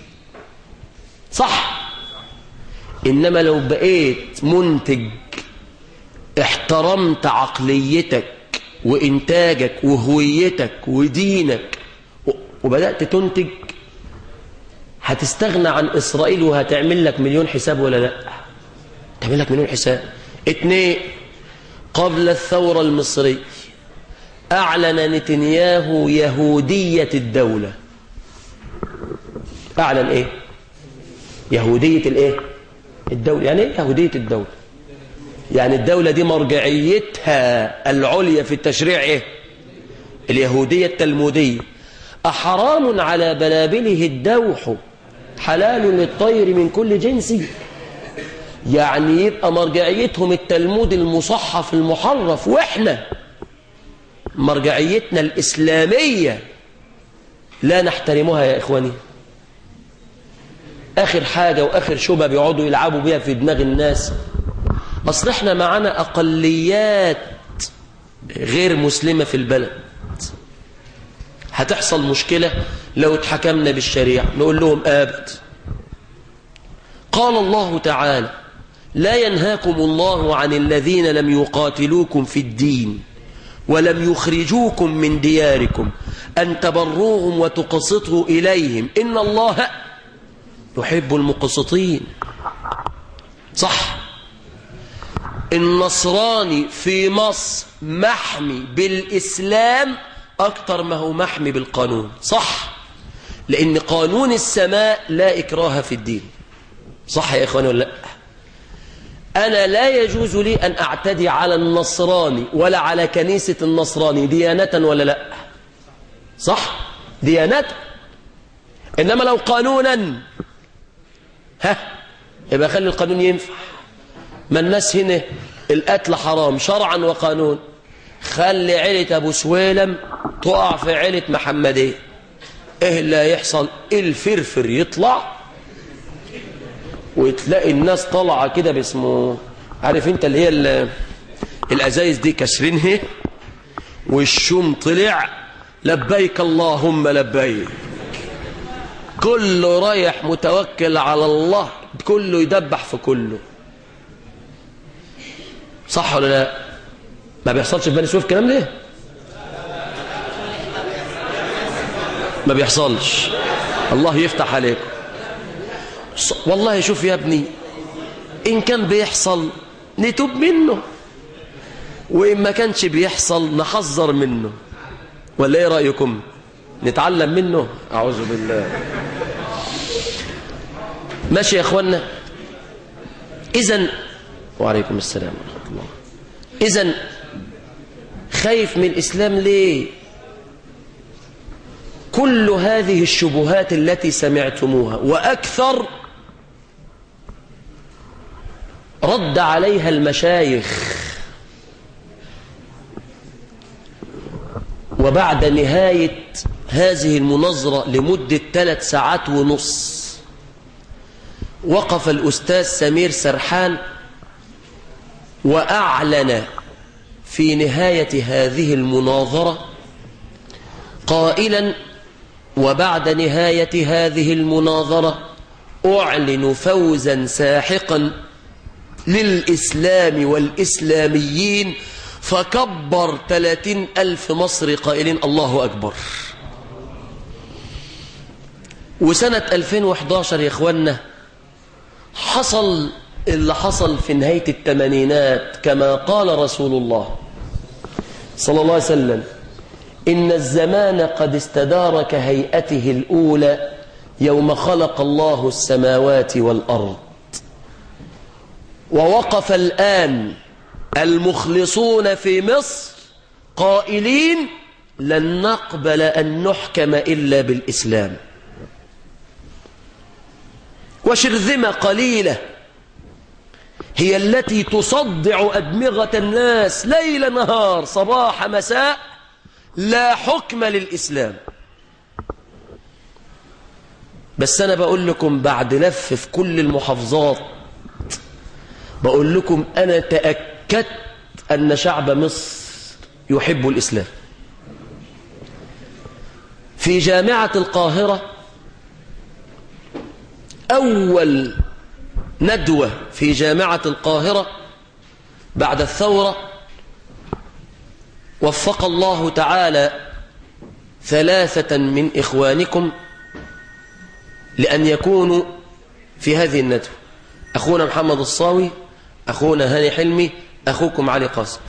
صح انما لو بقيت منتج احترمت عقليتك وانتاجك وهويتك ودينك وبدأت تنتج هتستغنى عن اسرائيل وهتعمل لك مليون حساب ولا لا تعمل لك مليون حساب اتنين قبل الثورة المصرية أعلن نتنياهو يهودية الدولة أعلن إيه يهودية الايه الدولة يعني ايه يهودية الدولة يعني الدولة دي مرجعيتها العليا في التشريع ايه اليهودية التلمودية أحرام على بلابله الدوح حلال للطير من كل جنس يعني يبقى مرجعيتهم التلمود المصحف المحرف واحنا مرجعيتنا الإسلامية لا نحترمها يا إخواني آخر حاجة وآخر شبهة بيقعدوا يلعبوا بيها في دماغ الناس أصل احنا معانا أقليات غير مسلمة في البلد هتحصل مشكلة لو اتحكمنا بالشريعة نقول لهم آبد قال الله تعالى لا ينهاكم الله عن الذين لم يقاتلوكم في الدين ولم يخرجوكم من دياركم أن تبروهم وتقسطوا إليهم إن الله يحب المقسطين صح النصراني في مصر محمي بالإسلام أكتر ما هو محمي بالقانون صح لأن قانون السماء لا إكراه في الدين صح يا إخواني ولا لا أنا لا يجوز لي أن أعتدي على النصراني ولا على كنيسة النصراني ديانة ولا لا صح ديانة إنما لو قانونا ها يبقى خلي القانون ينفع ما الناس هنا القتل حرام شرعا وقانون خلي عيلة أبو سويلم تقع في عيلة محمدية إيه اللي يحصل الفرفر يطلع وتلاقي الناس طالعة كده باسمه عارف انت اللي هي الأزايز دي كسرينها والشوم طلع لبيك اللهم لبيك كله رايح متوكل على الله كله يدبح في كله صح ولا لا ما بيحصلش في بني سويف الكلام ده ما بيحصلش الله يفتح عليكم والله شوف يا ابني إن كان بيحصل نتوب منه وإن ما كانش بيحصل نحذر منه ولا إيه رأيكم نتعلم منه أعوذ بالله ماشي يا أخوانا إذن وعليكم السلام ورحمة الله إذن خايف من الإسلام ليه كل هذه الشبهات التي سمعتموها وأكثر رد عليها المشايخ وبعد نهاية هذه المناظرة لمدة ثلاث ساعات ونص وقف الأستاذ سمير سرحان وأعلن في نهاية هذه المناظرة قائلا وبعد نهاية هذه المناظرة أعلن فوزا ساحقا للإسلام والإسلاميين فكبر ثلاثين ألف مصري قائلين الله أكبر وسنة 2011 يا إخوانا حصل اللي حصل في نهاية الثمانينات كما قال رسول الله صلى الله عليه وسلم إن الزمان قد استدار كهيئته الأولى يوم خلق الله السماوات والأرض ووقف الآن المخلصون في مصر قائلين لن نقبل أن نحكم إلا بالإسلام وشرذمة قليلة هي التي تصدع أدمغة الناس ليل نهار صباح مساء لا حكم للإسلام بس أنا بقول لكم بعد لف في كل المحافظات بقول لكم أنا تأكدت أن شعب مصر يحب الإسلام في جامعة القاهرة أول ندوة في جامعة القاهرة بعد الثورة وفق الله تعالى ثلاثة من إخوانكم لأن يكونوا في هذه الندوة أخونا محمد الصاوي أخونا هاني حلمي أخوكم علي قاسم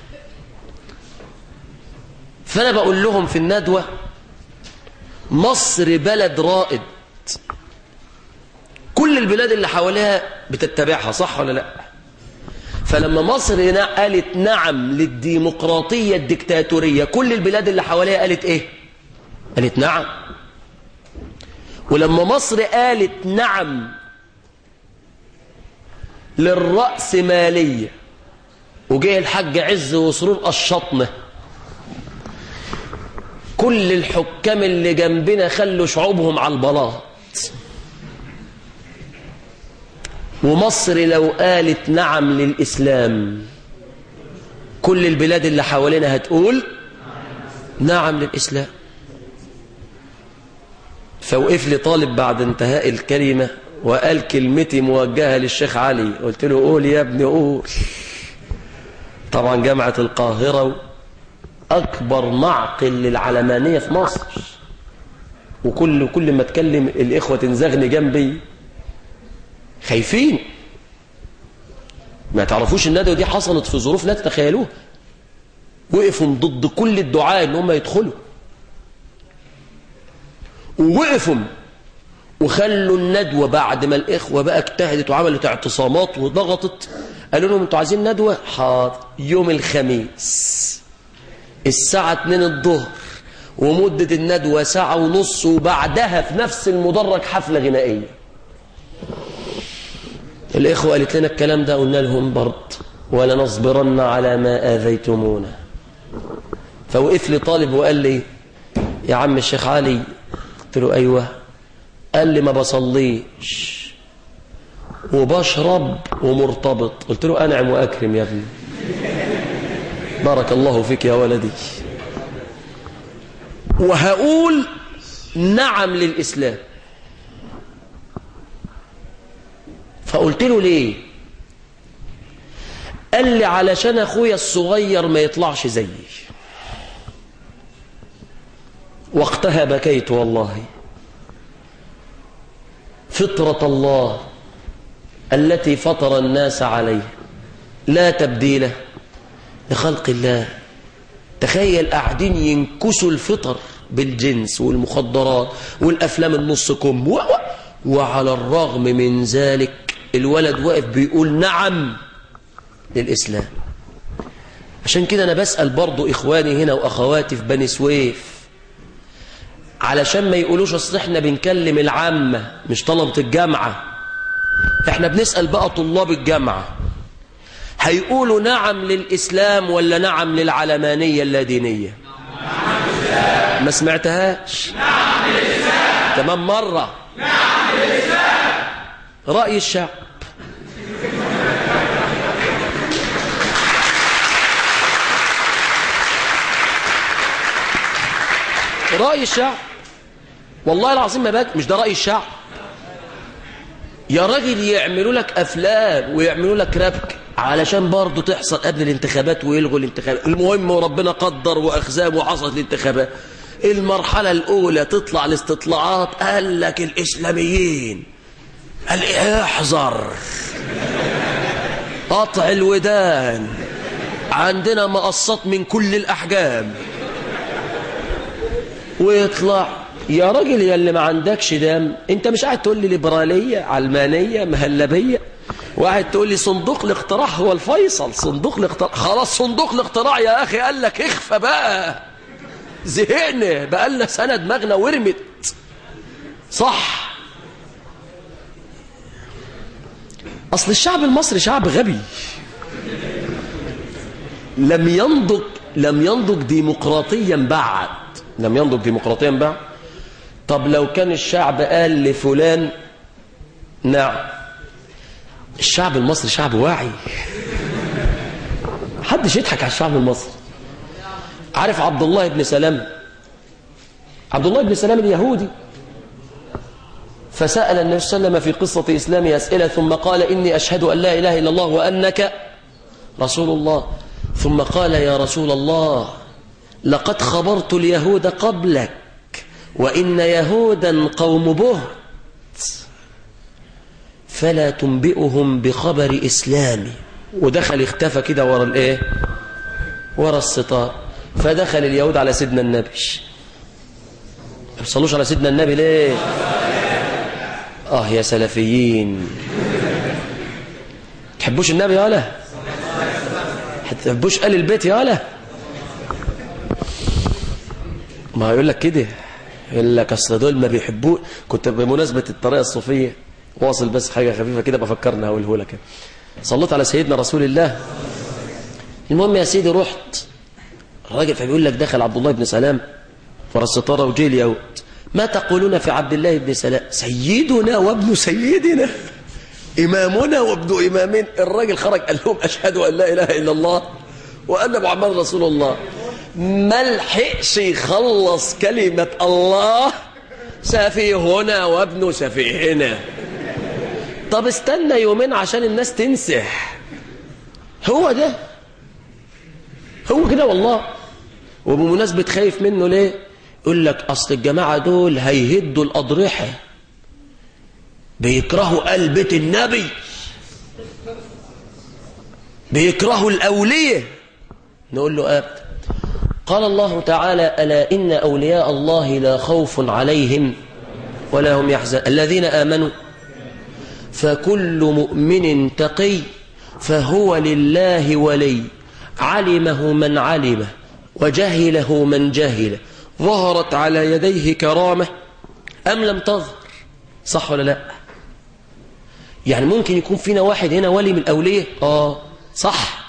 فأنا بقول لهم في الندوة مصر بلد رائد كل البلاد اللي حواليها بتتبعها صح ولا لا فلما مصر هنا قالت نعم للديمقراطية الدكتاتورية كل البلاد اللي حواليها قالت ايه قالت نعم ولما مصر قالت نعم للرأسمالية وجه الحاج عز وسرور الشطنة كل الحكام اللي جنبنا خلوا شعوبهم على البلاط ومصر لو قالت نعم للإسلام كل البلاد اللي حوالينا هتقول نعم للإسلام فوقف لي طالب بعد انتهاء الكلمة وقال كلمتي موجهة للشيخ علي قلت له قول يا ابني قول طبعا جامعة القاهرة أكبر معقل للعلمانية في مصر وكل كل ما اتكلم الإخوة تنزغني جنبي خايفين ما تعرفوش الندوة دي حصلت في ظروف لا تتخيلوها وقفوا ضد كل الدعاء ان هم يدخلوا ووقفوا وخلوا الندوة بعد ما الإخوة بقى اجتهدت وعملت اعتصامات وضغطت قالوا لهم انتوا عايزين ندوة حاضر يوم الخميس الساعة 2 الظهر ومدة الندوة ساعة ونص وبعدها في نفس المدرج حفلة غنائية الإخوة قالت لنا الكلام ده قلنا لهم برد ولنصبرن على ما آذيتمونا فوقف لي طالب وقال لي يا عم الشيخ علي قلت له أيوة قال لي ما بصليش وبشرب ومرتبط قلت له أنعم وأكرم يا ابني بارك الله فيك يا ولدي وهقول نعم للإسلام فقلت له ليه قال لي علشان أخويا الصغير ما يطلعش زيي وقتها بكيت والله فطرة الله التي فطر الناس عليه لا تبديل لخلق الله تخيل قاعدين ينكسوا الفطر بالجنس والمخدرات والأفلام النص كم و... و... وعلى الرغم من ذلك الولد واقف بيقول نعم للإسلام عشان كده أنا بسأل برضو إخواني هنا وأخواتي في بني سويف علشان ما يقولوش أصل إحنا بنكلم العامة مش طلبة الجامعة إحنا بنسأل بقى طلاب الجامعة هيقولوا نعم للإسلام ولا نعم للعلمانية اللادينية ما سمعتهاش نعم للإسلام تمام مرة نعم للإسلام رأي الشعب رأي الشعب والله العظيم ما باك مش ده رأي الشعب يا راجل يعملوا لك أفلام ويعملوا لك ربك علشان برضه تحصل قبل الانتخابات ويلغوا الانتخابات المهم وربنا قدر وأخزام وحصلت الانتخابات المرحلة الأولى تطلع الاستطلاعات قال لك الإسلاميين قال احذر قطع الودان عندنا مقصات من كل الأحجام ويطلع يا راجل يا اللي ما عندكش دم انت مش قاعد تقول لي ليبراليه علمانيه مهلبيه وقاعد تقول لي صندوق الاقتراع هو الفيصل صندوق الاقتراع خلاص صندوق الاقتراع يا اخي قال لك اخفى بقى زهقنا بقى لنا سنه دماغنا ورمت صح اصل الشعب المصري شعب غبي لم ينضج لم ينضج ديمقراطيا بعد لم ينضج ديمقراطيا بعد طب لو كان الشعب قال لفلان نعم الشعب المصري شعب واعي محدش يضحك على الشعب المصري عارف عبد الله بن سلام عبد الله بن سلام اليهودي فسأل النبي صلى الله عليه وسلم في قصة إسلامه أسئلة ثم قال إني أشهد أن لا إله إلا الله وأنك رسول الله ثم قال يا رسول الله لقد خبرت اليهود قبلك وإن يهودا قوم بهت فلا تنبئهم بخبر إسلامي ودخل اختفى كده ورا الايه ورا الستار فدخل اليهود على سيدنا النبي ما بيصلوش على سيدنا النبي ليه اه يا سلفيين تحبوش النبي يالا تحبوش آل البيت يالا ما يقول لك كده يقول لك اصل دول ما بيحبوه كنت بمناسبة الطريقة الصوفية واصل بس حاجة خفيفة كده بفكرنا اقوله لك صليت على سيدنا رسول الله المهم يا سيدي رحت الراجل فبيقول لك دخل عبد الله بن سلام ورا الستاره وجيل يهود ما تقولون في عبد الله بن سلام سيدنا وابن سيدنا إمامنا وابن إمامنا الراجل خرج قال لهم أشهد أن لا إله إلا الله وأن محمد رسول الله ما لحقش يخلص كلمة الله سفيهنا وابن سفيهنا طب استنى يومين عشان الناس تنسح هو ده هو كده والله وبمناسبة خايف منه ليه يقول لك أصل الجماعة دول هيهدوا الأضرحة بيكرهوا آل بيت النبي بيكرهوا الأولية نقول له أبدا قال الله تعالى ألا إن أولياء الله لا خوف عليهم ولا هم يحزن الذين آمنوا فكل مؤمن تقي فهو لله ولي علمه من علمه وجهله من جهله ظهرت على يديه كرامة أم لم تظهر صح ولا لا يعني ممكن يكون فينا واحد هنا ولي من الأولية آه صح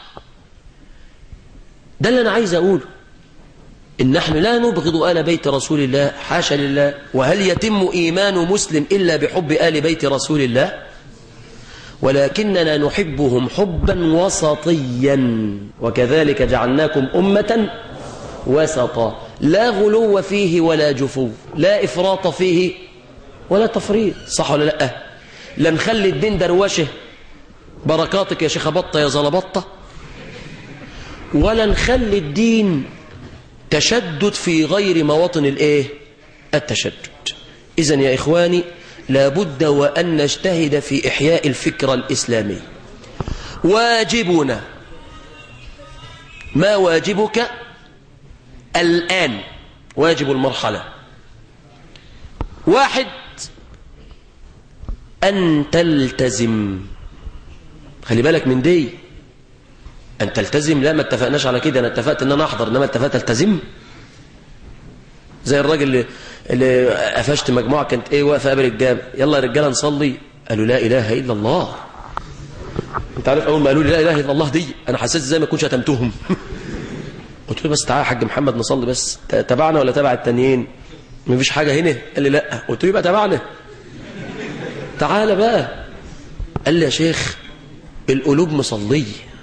ده اللي أنا عايز أقوله إن نحن لا نبغض آل بيت رسول الله حاشا لله وهل يتم إيمان مسلم إلا بحب آل بيت رسول الله ولكننا نحبهم حبا وسطيا وكذلك جعلناكم أمة وسطا لا غلو فيه ولا جفو لا إفراط فيه ولا تفريط صح ولا لا لا نخلي الدين دروشه بركاتك يا شيخ بطة يا زلبطة ولا نخلي الدين تشدد في غير مواطن الايه التشدد اذا يا إخواني لابد وأن نجتهد في إحياء الفكرة الإسلامي واجبنا ما واجبك الآن واجب المرحلة واحد أن تلتزم خلي بالك من دي أن تلتزم لا ما اتفقناش على كده أنا اتفقت أن أنا أحضر إنما اتفقت التزم زي الراجل اللي, اللي قفشت مجموعة كانت إيه واقفة قبل الجامع يلا يا رجالة نصلي قالوا لا إله إلا الله أنت عارف أول ما قالوا لي لا إله إلا الله دي أنا حسيت زي ما كنت شتمتهم قلت له بس تعالى يا حاج محمد نصلي بس تبعنا ولا تبع التانيين مفيش حاجة هنا قال لي لا قلت له يبقى تبعنا تعالى بقى قال لي يا شيخ القلوب مصلية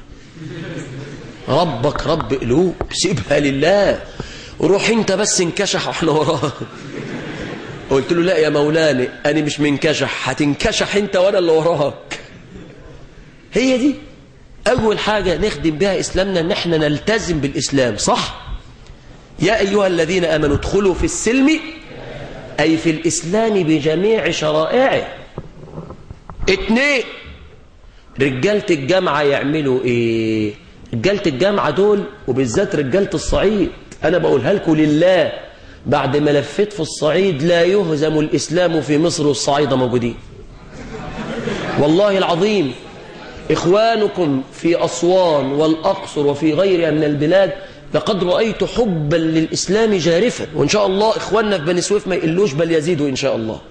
ربك رب قلوب سيبها لله روح انت بس انكشح واحنا وراه قلت له لا يا مولاني انا مش منكشح هتنكشح انت وانا اللي وراك هي دي اول حاجة نخدم بها اسلامنا ان احنا نلتزم بالاسلام صح يا ايها الذين امنوا ادخلوا في السلم اي في الاسلام بجميع شرائعه اتنين رجالة الجامعة يعملوا ايه رجالة الجامعة دول وبالذات رجالة الصعيد انا بقولها لكم لله بعد ما لفيت في الصعيد لا يهزم الاسلام في مصر والصعيدة موجودين والله العظيم إخوانكم في أسوان والأقصر وفي غيرها من البلاد لقد رأيت حبا للإسلام جارفا وإن شاء الله إخواننا في بني سويف ما يقلوش بل يزيدوا إن شاء الله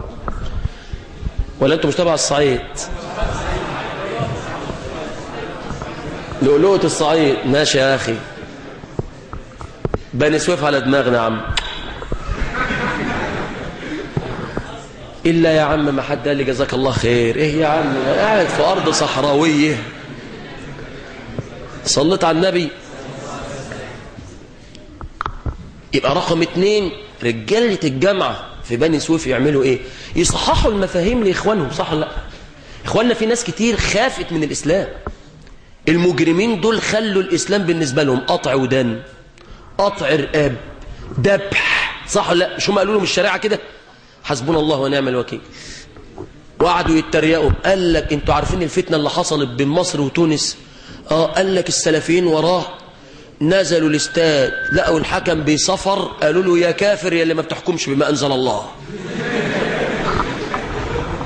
ولا أنتم مش تبع الصعيد لؤلؤة الصعيد ماشي يا أخي بني سويف على دماغنا يا عم إلا يا عم ما حد قال لي جزاك الله خير إيه يا عم قاعد في أرض صحراوية صليت على النبي يبقى رقم اتنين رجالة الجامعة في بني سويف يعملوا ايه يصححوا المفاهيم لإخوانهم صح ولا لا إخواننا في ناس كتير خافت من الإسلام المجرمين دول خلوا الإسلام بالنسبة لهم قطع ودن قطع رقاب ذبح صح ولا لا شو ما قالوا لهم الشريعة كده حسبنا الله ونعم الوكيل وقعدوا يتريقوا قال لك انتوا عارفين الفتنة اللي حصلت بين مصر وتونس اه قال لك السلفيين وراه نزلوا الاستاد لقوا الحكم بيصفر قالوا له يا كافر يا اللي ما بتحكمش بما انزل الله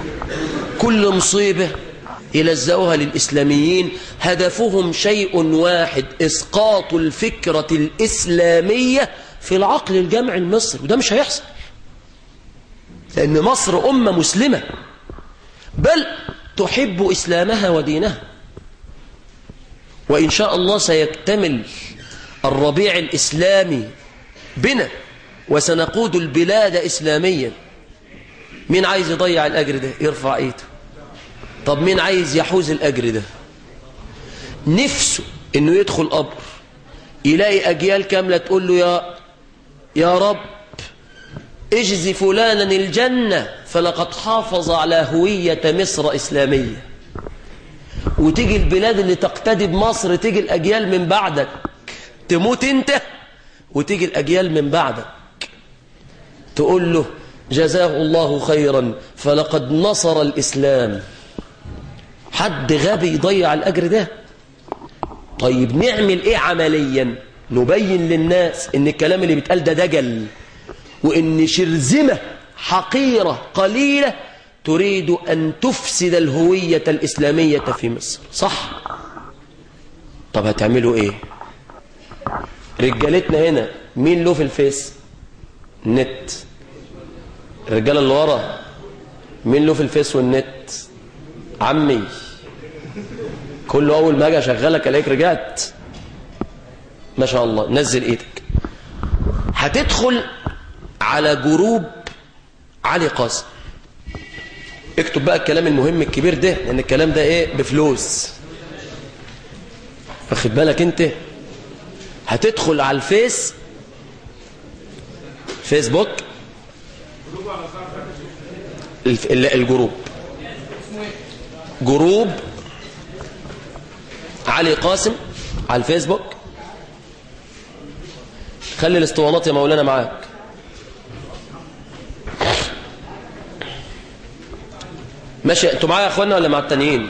كل مصيبة يلزقوها للإسلاميين هدفهم شيء واحد إسقاط الفكرة الإسلامية في العقل الجمعي المصري وده مش هيحصل لأن مصر أمة مسلمة بل تحب إسلامها ودينها وإن شاء الله سيكتمل الربيع الإسلامي بنا وسنقود البلاد إسلاميا مين عايز يضيع الأجر ده يرفع ايده طب مين عايز يحوز الأجر ده نفسه انه يدخل قبر يلاقي أجيال كاملة تقول له يا يا رب اجزي فلانا الجنة فلقد حافظ على هوية مصر إسلامية وتيجي البلاد اللي تقتدي بمصر تيجي الأجيال من بعدك تموت انت وتيجي الأجيال من بعدك تقول له جزاه الله خيرا فلقد نصر الإسلام حد غبي يضيع الأجر ده طيب نعمل ايه عمليا نبين للناس ان الكلام اللي بيتقال ده دجل وان شرذمة حقيرة قليلة تريد أن تفسد الهوية الإسلامية في مصر صح طب هتعملوا ايه رجالتنا هنا مين له في الفيس نت الرجالة اللي ورا مين له في الفيس والنت عمي كله أول ما أجي أشغلك ألاقيك رجعت ما شاء الله نزل إيدك هتدخل على جروب علي قاسم اكتب بقى الكلام المهم الكبير ده لأن الكلام ده إيه بفلوس واخد بالك أنت هتدخل على الفيس فيسبوك الف... الجروب جروب علي قاسم على الفيسبوك خلي الاسطوانات يا مولانا معاك ماشي انتوا معايا يا اخوانا ولا مع التانيين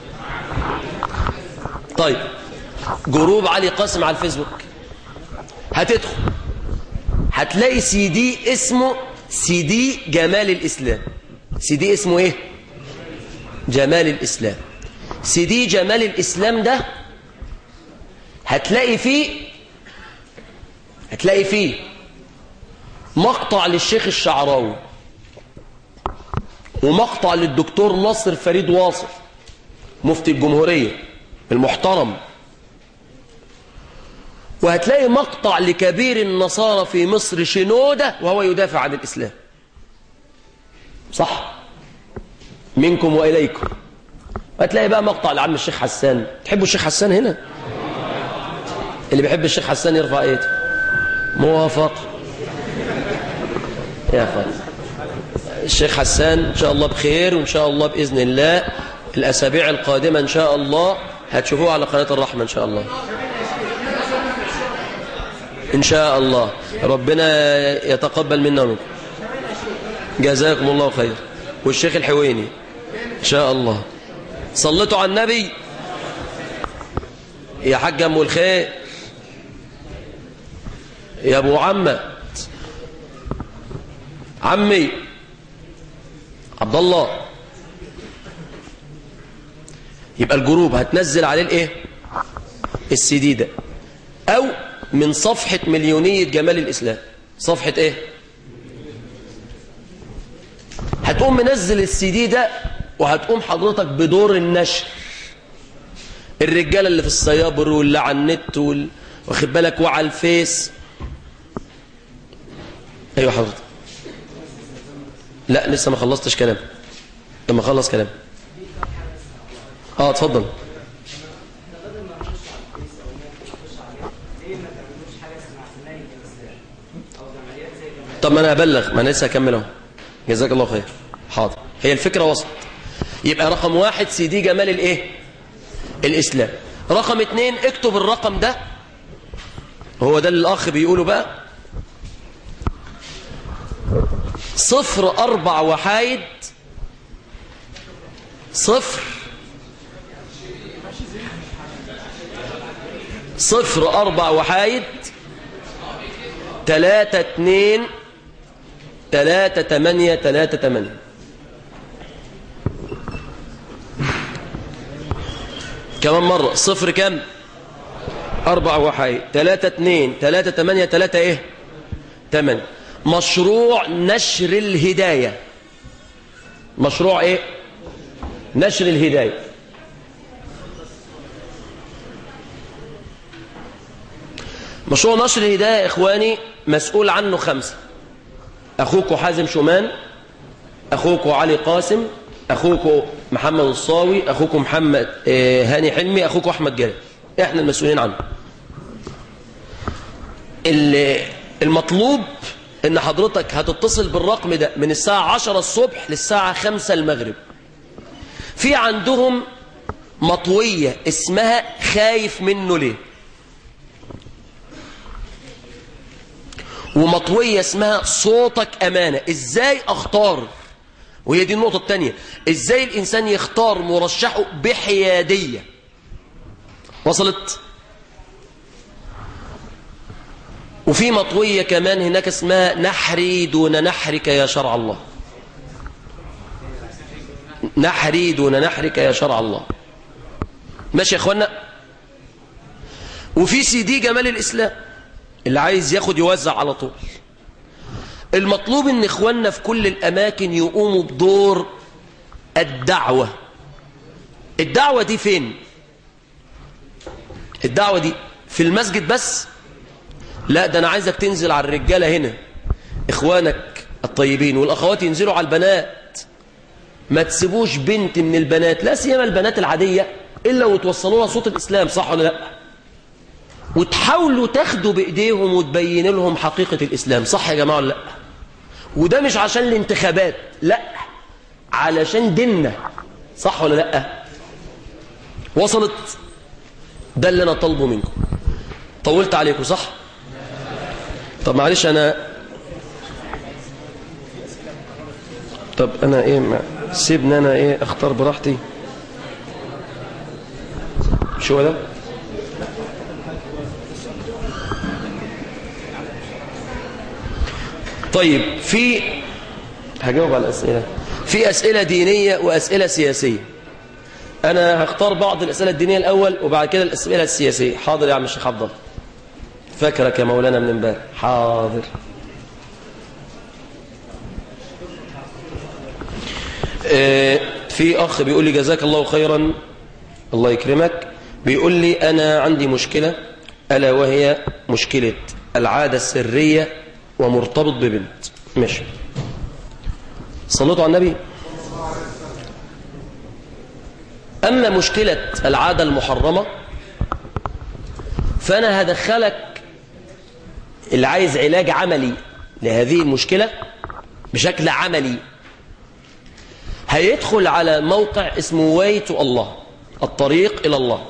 طيب جروب علي قاسم على الفيسبوك هتدخل هتلاقي سي دي اسمه سي دي جمال الإسلام سي دي اسمه ايه جمال الإسلام سي دي جمال الإسلام ده هتلاقي فيه هتلاقي فيه مقطع للشيخ الشعراوي ومقطع للدكتور نصر فريد واصف مفتي الجمهورية المحترم وهتلاقي مقطع لكبير النصارى في مصر شنودة وهو يدافع عن الإسلام صح منكم وإليكم وهتلاقي بقى مقطع لعم الشيخ حسان تحبوا الشيخ حسان هنا اللي بيحب الشيخ حسان يرفع ايده موافق يا اخوان الشيخ حسان ان شاء الله بخير وان شاء الله باذن الله الاسابيع القادمه ان شاء الله هتشوفوه على قناه الرحمه ان شاء الله إن شاء الله ربنا يتقبل منا ومنكم جزاكم الله خير والشيخ الحويني إن شاء الله صلتوا على النبي يا حاج أم الخير يا أبو عمة عمي عبد الله يبقى الجروب هتنزل عليه الايه السي دي ده او من صفحة مليونية جمال الإسلام صفحة ايه هتقوم منزل السي دي ده وهتقوم حضرتك بدور النشر الرجالة اللي في السيابر واللي على النت وال... واخد بالك وعلى الفيس ايوه حضرتك لا لسه ما خلصتش كلام لما اخلص كلام اه اتفضل طب ما انا ابلغ ما انا لسه هكمل اهو جزاك الله خير حاضر هي الفكره وصلت يبقى رقم واحد سي دي جمال الايه الاسلام رقم اتنين اكتب الرقم ده هو ده اللي الاخ بيقوله بقى صفر اربع وحايد صفر صفر اربع وحايد تلاتة اتنين تلاتة تمانية تلاتة تمانية كمان مرة صفر كم أربعة وحي تلاتة اتنين تلاتة تمانية تلاتة ايه تمانية مشروع نشر الهداية مشروع ايه نشر الهداية مشروع نشر الهداية يا إخواني مسؤول عنه خمسة أخوك حازم شومان أخوك علي قاسم أخوك محمد الصاوي أخوك محمد آه، هاني حلمي أخوك أحمد جلال إحنا المسؤولين عنه ال- المطلوب ان حضرتك هتتصل بالرقم ده من الساعة 10 الصبح للساعة 5 المغرب في عندهم مطوية اسمها خايف منه ليه ومطوية اسمها صوتك أمانة ازاي اختار وهي دي النقطة التانية ازاي الانسان يختار مرشحه بحيادية وصلت وفي مطوية كمان هناك اسمها نحري دون نحرك يا شرع الله نحري دون نحرك يا شرع الله ماشي يا اخوانا وفي سي دي جمال الإسلام اللي عايز ياخد يوزع على طول المطلوب ان اخواننا في كل الاماكن يقوموا بدور الدعوة الدعوة دي فين الدعوة دي في المسجد بس لا ده انا عايزك تنزل على الرجالة هنا اخوانك الطيبين والاخوات ينزلوا على البنات ما تسيبوش بنت من البنات لا سيما البنات العادية الا وتوصلوا لها صوت الاسلام صح ولا لا وتحاولوا تاخدوا بايديهم وتبين لهم حقيقة الاسلام صح يا جماعة ولا لا وده مش عشان الانتخابات لا علشان ديننا صح ولا لا وصلت ده اللي انا طالبه منكم طولت عليكم صح طب معلش انا طب انا ايه ما سيبني انا ايه اختار براحتي شو ده طيب في هجاوب على الاسئله في اسئله دينيه واسئله سياسيه انا هختار بعض الاسئله الدينيه الاول وبعد كده الاسئله السياسيه حاضر يا عم الشيخ عبد الله فاكرك يا مولانا من امبارح حاضر آه، في أخ بيقول لي جزاك الله خيرا الله يكرمك بيقول لي أنا عندي مشكلة ألا وهي مشكلة العادة السرية ومرتبط ببنت ماشي صليتوا على النبي أما مشكلة العادة المحرمة فأنا هدخلك اللي عايز علاج عملي لهذه المشكلة بشكل عملي هيدخل على موقع اسمه واي تو الله الطريق إلى الله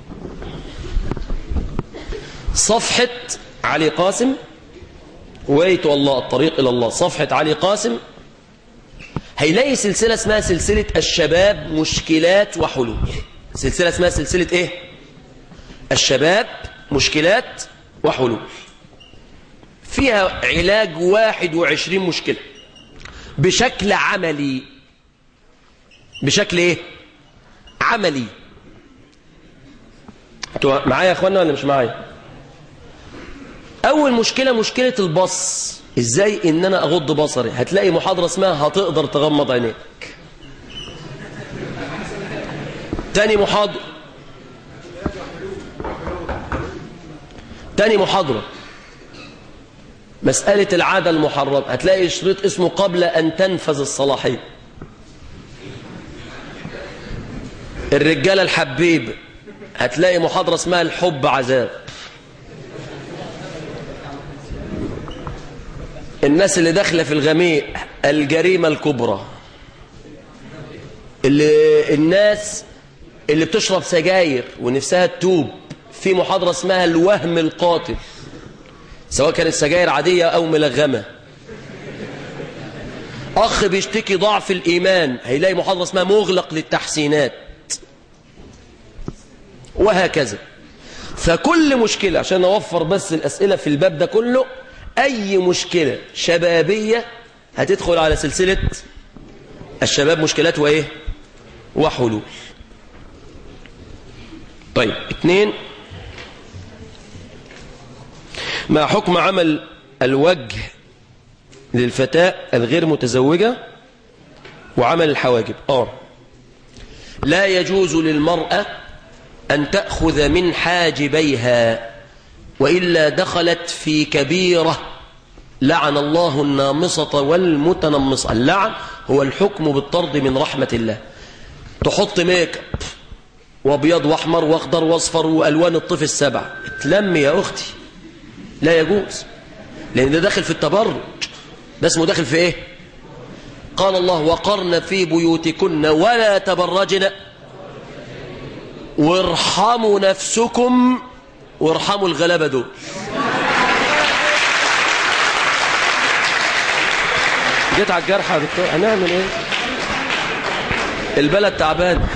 صفحة علي قاسم واي تو الله الطريق إلى الله صفحة علي قاسم هيلاقي سلسلة اسمها سلسلة الشباب مشكلات وحلول سلسلة اسمها سلسلة ايه الشباب مشكلات وحلول فيها علاج واحد وعشرين مشكلة بشكل عملي بشكل ايه عملي انتوا معايا يا اخوانا ولا مش معايا اول مشكلة مشكلة البص ازاي ان انا اغض بصري هتلاقي محاضرة اسمها هتقدر تغمض عينيك تاني محاضرة تاني محاضرة مسألة العادة المحرمة هتلاقي شريط اسمه قبل أن تنفذ الصلاحية الرجالة الحبيب هتلاقي محاضرة اسمها الحب عذاب الناس اللي داخلة في الغميق الجريمة الكبرى اللي الناس اللي بتشرب سجاير ونفسها تتوب في محاضرة اسمها الوهم القاتل سواء كانت سجاير عادية أو ملغمة أخ بيشتكي ضعف الإيمان هيلاقي محاضرة اسمها مغلق للتحسينات وهكذا فكل مشكلة عشان أوفر بس الأسئلة في الباب ده كله أي مشكلة شبابية هتدخل على سلسلة الشباب مشكلات وإيه وحلول طيب اثنين ما حكم عمل الوجه للفتاة الغير متزوجة وعمل الحواجب آه لا يجوز للمرأة أن تأخذ من حاجبيها وإلا دخلت في كبيرة لعن الله النامصة والمتنمصة اللعن هو الحكم بالطرد من رحمة الله تحط ميك اب وابيض واحمر واخضر واصفر والوان الطفل السبع اتلم يا اختي لا يجوز لان ده داخل في التبرج ده اسمه داخل في ايه قال الله وقرن في بيوتكن ولا تبرجن وارحموا نفسكم وارحموا الغلابة دول جيت على الجرح يا دكتور هنعمل ايه البلد تعبان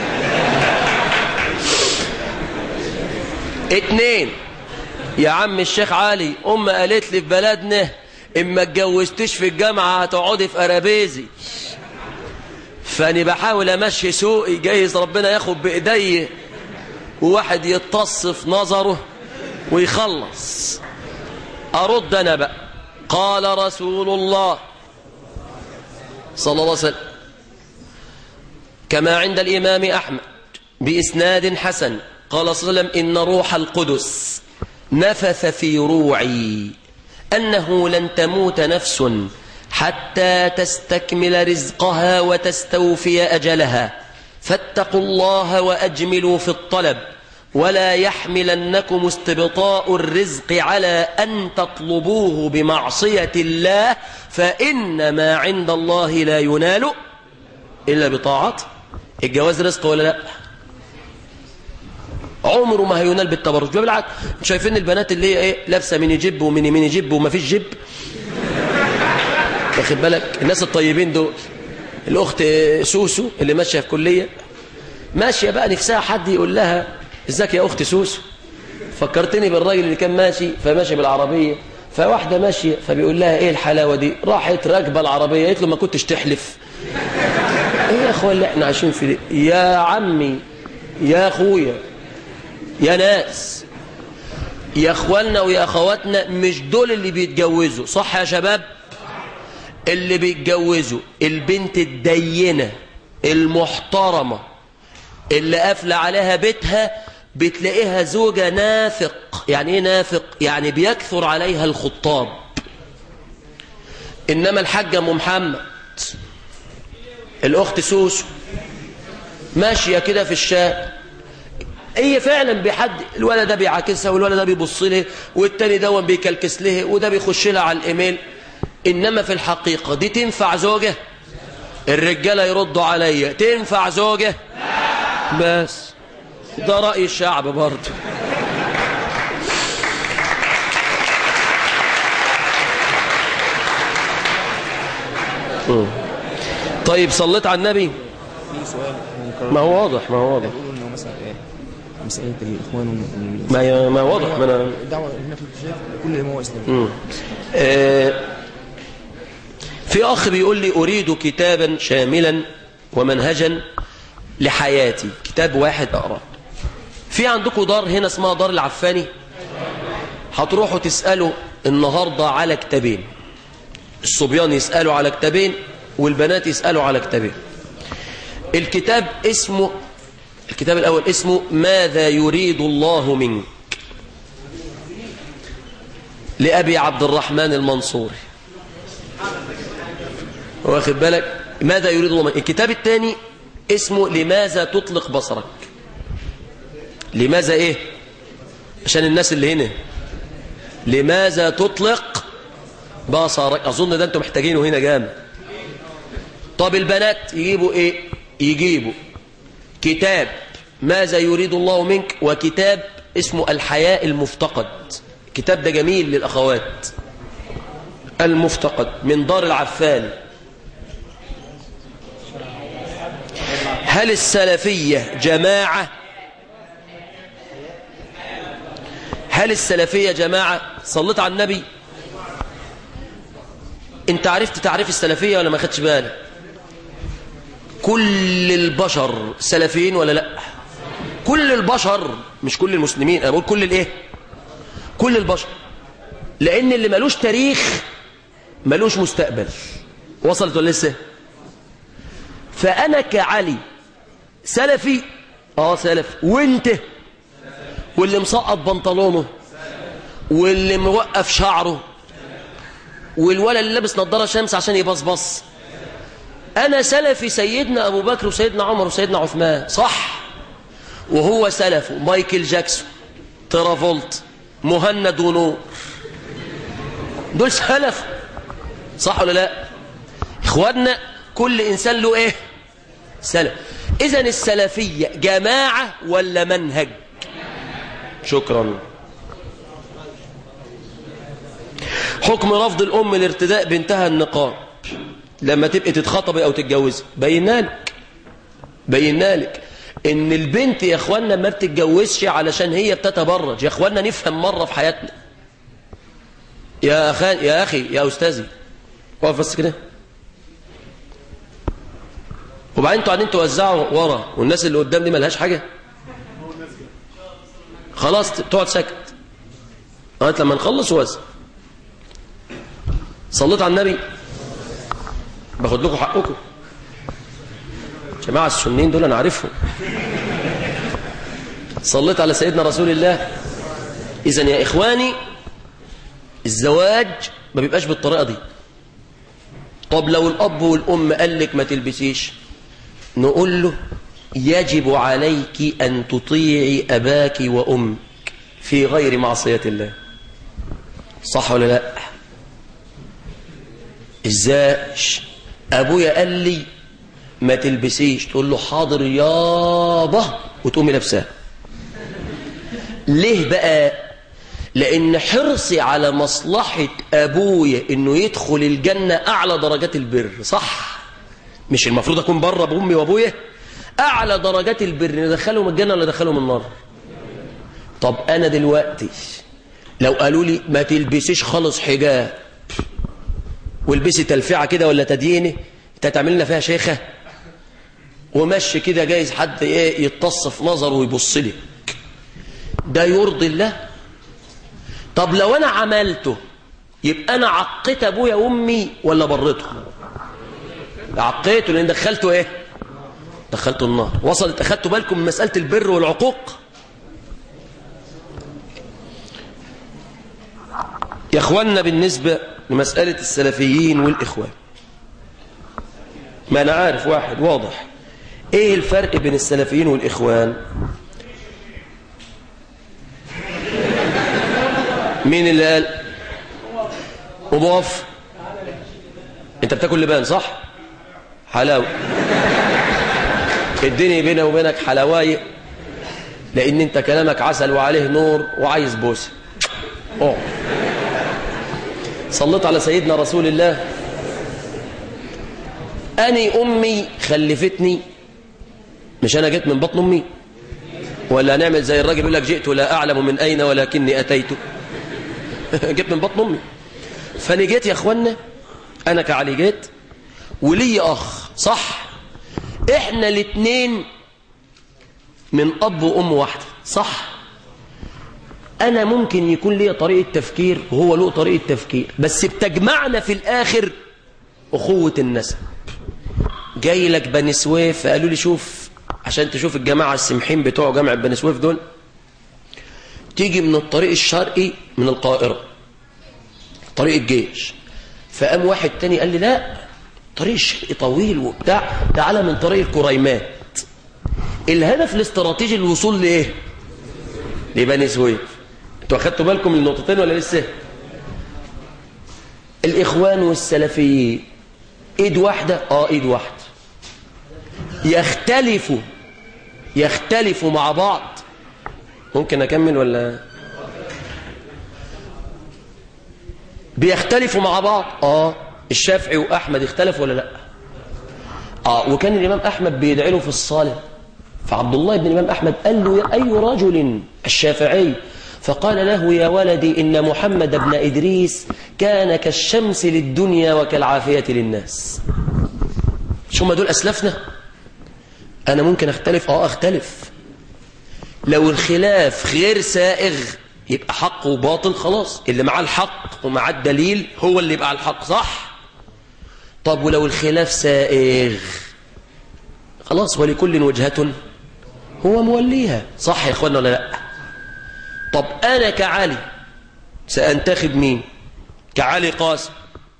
اتنين يا عم الشيخ علي ام قالت لي في بلدنا اما اتجوزتش في الجامعة هتقعدي في قرابيزي فاني بحاول امشي سوقي جايز ربنا ياخد بايدي وواحد يتص في نظره ويخلص ارد انا بقى قال رسول الله صلى الله عليه وسلم كما عند الامام احمد باسناد حسن قال صلى الله عليه وسلم ان روح القدس نفث في روعي أنه لن تموت نفس حتى تستكمل رزقها وتستوفي أجلها فاتقوا الله وأجملوا في الطلب ولا يحملنكم استبطاء الرزق على أن تطلبوه بمعصية الله فإن ما عند الله لا ينال إلا بطاعته الجواز رزق ولا لا عمره ما هينال بالتبرج بالعكس شايفين البنات اللي هي ايه لابسه ميني جيب وميني ميني جيب وما فيش جيب واخد بالك الناس الطيبين دول الاخت سوسو اللي ماشيه في كليه ماشيه بقى نفسها حد يقول لها ازيك يا اخت سوسو فكرتني بالراجل اللي كان ماشي فماشي بالعربيه فواحده ماشيه فبيقول لها ايه الحلاوه دي راحت راكبه العربيه قالت له ما كنتش تحلف ايه يا اخويا اللي احنا عايشين فيه ده؟ يا عمي يا اخويا يا ناس يا اخواننا ويا اخواتنا مش دول اللي بيتجوزوا صح يا شباب اللي بيتجوزوا البنت الدينة المحترمة اللي قافلة عليها بيتها بتلاقيها زوجة نافق يعني ايه نافق يعني بيكثر عليها الخطاب انما الحاجة ام محمد الاخت سوسو ماشية كده في الشارع هي فعلا بحد الولد ده بيعاكسها والولد ده بيبص له والتاني ده بيكلكس له وده بيخش لها على الايميل انما في الحقيقه دي تنفع زوجه الرجاله يردوا عليا تنفع زوجه بس ده راي الشعب برضه طيب صليت على النبي في سؤال مكرر ما هو واضح ما هو واضح بيقولوا انه مثلا ايه مسألة الإخوان وال- ما هي- ما واضح ما انا الدعوة هنا في الاكتشاف كل ما هو إسلامي مم. آه، في أخ بيقول لي أريد كتابا شاملا ومنهجا لحياتي كتاب واحد أقرأ في عندكم دار هنا اسمها دار العفاني هتروحوا تسألوا النهاردة على كتابين الصبيان يسألوا على كتابين والبنات يسألوا على كتابين الكتاب اسمه الكتاب الأول اسمه ماذا يريد الله منك لأبي عبد الرحمن المنصوري واخد بالك ماذا يريد الله منك الكتاب الثاني اسمه لماذا تطلق بصرك لماذا ايه عشان الناس اللي هنا لماذا تطلق بصرك اظن ده انتم محتاجينه هنا جامد طب البنات يجيبوا ايه يجيبوا كتاب ماذا يريد الله منك وكتاب اسمه الحياء المفتقد الكتاب ده جميل للأخوات المفتقد من دار العفان هل السلفية جماعة هل السلفية جماعة صليت على النبي انت عرفت تعريف السلفية ولا ما خدش بالك كل البشر سلفيين ولا لا كل البشر مش كل المسلمين انا بقول كل الايه كل البشر لان اللي ملوش تاريخ ملوش مستقبل وصلت ولا لسه فانا كعلي سلفي اه سلف وانت واللي مسقط بنطلونه واللي موقف شعره والولد اللي لابس نظاره شمس عشان يبصبص انا سلفي سيدنا ابو بكر وسيدنا عمر وسيدنا عثمان صح وهو سلفه مايكل جاكسون ترافولت مهند ونور دول سلف صح ولا لا اخواننا كل انسان له ايه سلف اذا السلفيه جماعه ولا منهج شكرا حكم رفض الام لارتداء بنتها النقاب لما تبقي تتخطبي او تتجوزي بينا لك بينا لك ان البنت يا اخوانا ما بتتجوزش علشان هي بتتبرج يا اخوانا نفهم مره في حياتنا يا اخي يا اخي يا استاذي اقف بس كده وبعدين انتوا قاعدين توزعوا ورا والناس اللي قدام دي ملهاش حاجه خلاص تقعد ساكت لغايه لما نخلص وزع صليت على النبي باخد لكم حقكم جماعه السنين دول انا عارفهم صليت على سيدنا رسول الله اذا يا اخواني الزواج ما بيبقاش بالطريقه دي طب لو الاب والام قال لك ما تلبسيش نقول له يجب عليك ان تطيعي اباك وامك في غير معصيه الله صح ولا لا ازاي ابويا قال لي ما تلبسيش تقول له حاضر يابا وتقومي لابساها ليه بقى لان حرصي على مصلحه ابويا انه يدخل الجنه اعلى درجات البر صح مش المفروض اكون بره بامي وابويا اعلى درجات البر ندخلهم الجنه ولا ندخلهم النار طب انا دلوقتي لو قالوا لي ما تلبسيش خالص حجاب والبسي تلفيعه كده ولا تدينه انت هتعمل لنا فيها شيخه ومشي كده جايز حد ايه يتص في نظره ويبص لك ده يرضي الله طب لو انا عملته يبقى انا عقيت ابويا وامي ولا بريتهم عقيته لان دخلته ايه دخلته النار وصلت اخدتوا بالكم من مساله البر والعقوق يا اخوانا بالنسبه لمساله السلفيين والاخوان ما انا عارف واحد واضح ايه الفرق بين السلفيين والاخوان مين اللي قال مضاف انت بتاكل لبان صح حلاوه اديني بيني وبينك حلاوايه لان انت كلامك عسل وعليه نور وعايز بوسه اه صليت على سيدنا رسول الله اني امي خلفتني مش انا جيت من بطن امي ولا هنعمل زي الراجل يقول لك جئت لا اعلم من اين ولكني اتيت جيت من بطن امي فانا جيت يا اخوانا انا كعلي جيت ولي اخ صح احنا الاثنين من اب وام واحده صح انا ممكن يكون لي طريقه تفكير وهو له طريقه تفكير بس بتجمعنا في الاخر اخوه النسب جاي لك بني سويف قالوا لي شوف عشان تشوف الجماعه السمحين بتوع جامعه بني سويف دول تيجي من الطريق الشرقي من القاهره طريق الجيش فقام واحد تاني قال لي لا طريق الشرقي طويل وبتاع تعالى من طريق الكريمات الهدف الاستراتيجي الوصول لايه لبني سويف انتوا اخدتوا بالكم من النقطتين ولا لسه الاخوان والسلفيين ايد واحده اه ايد واحده يختلفوا يختلفوا مع بعض ممكن اكمل ولا بيختلفوا مع بعض اه الشافعي واحمد اختلفوا ولا لا اه وكان الامام احمد بيدعي له في الصلاه فعبد الله بن الامام احمد قال له يا اي رجل الشافعي فقال له يا ولدي ان محمد بن ادريس كان كالشمس للدنيا وكالعافيه للناس مش هم دول اسلافنا انا ممكن اختلف اه اختلف لو الخلاف غير سائغ يبقى حق وباطل خلاص اللي معاه الحق ومعاه الدليل هو اللي يبقى على الحق صح طب ولو الخلاف سائغ خلاص ولكل وجهة هو موليها صح يا اخوانا ولا لا طب انا كعلي سانتخب مين كعلي قاسم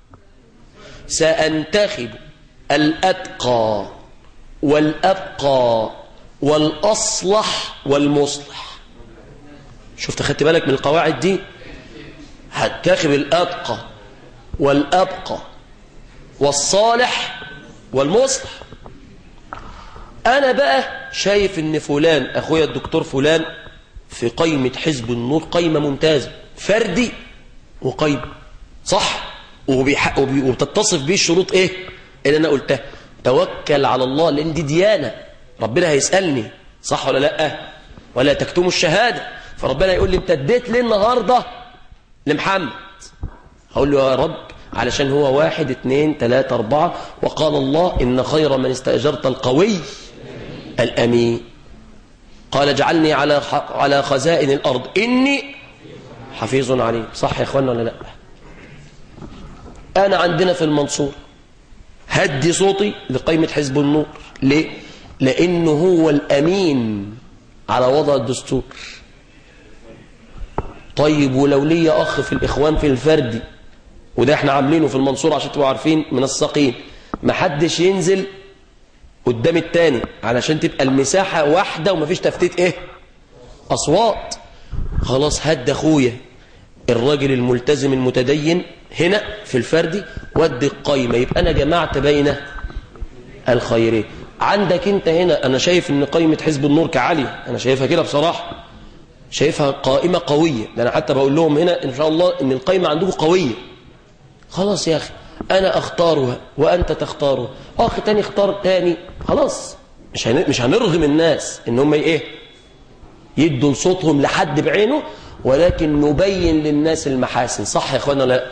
سانتخب الاتقى والابقى والاصلح والمصلح شفت خدت بالك من القواعد دي هتاخب الاتقى والابقى والصالح والمصلح انا بقى شايف ان فلان اخويا الدكتور فلان في قيمة حزب النور قيمة ممتازة فردي وقيمة صح وبيح... وبي... وبتتصف بيه الشروط ايه اللي انا قلتها توكل على الله لان دي ديانة ربنا هيسألني صح ولا لا ولا تكتموا الشهادة فربنا يقول لي انت اديت ليه النهاردة لمحمد هقول له يا رب علشان هو واحد اتنين تلاتة اربعة وقال الله ان خير من استأجرت القوي الأمين قال اجعلني على على خزائن الأرض إني حفيظ عليم صح يا إخوانا ولا لا أنا عندنا في المنصور هدي صوتي لقيمة حزب النور ليه؟ لأنه هو الأمين على وضع الدستور طيب ولو لي أخ في الإخوان في الفردي وده احنا عاملينه في المنصور عشان تبقوا عارفين منسقين محدش ينزل قدام التاني علشان تبقى المساحة واحدة ومفيش تفتيت ايه اصوات خلاص هد اخويا الراجل الملتزم المتدين هنا في الفردي ودي القايمة يبقى انا جمعت بين الخيرين عندك انت هنا انا شايف ان قايمة حزب النور كعلي انا شايفها كده بصراحة شايفها قائمة قوية ده انا حتى بقول لهم هنا ان شاء الله ان القايمة عندكم قوية خلاص يا اخي انا اختارها وانت تختارها اخ تاني اختار تاني خلاص مش هن... مش هنرغم الناس ان هم ايه يدوا صوتهم لحد بعينه ولكن نبين للناس المحاسن صح يا اخوانا لا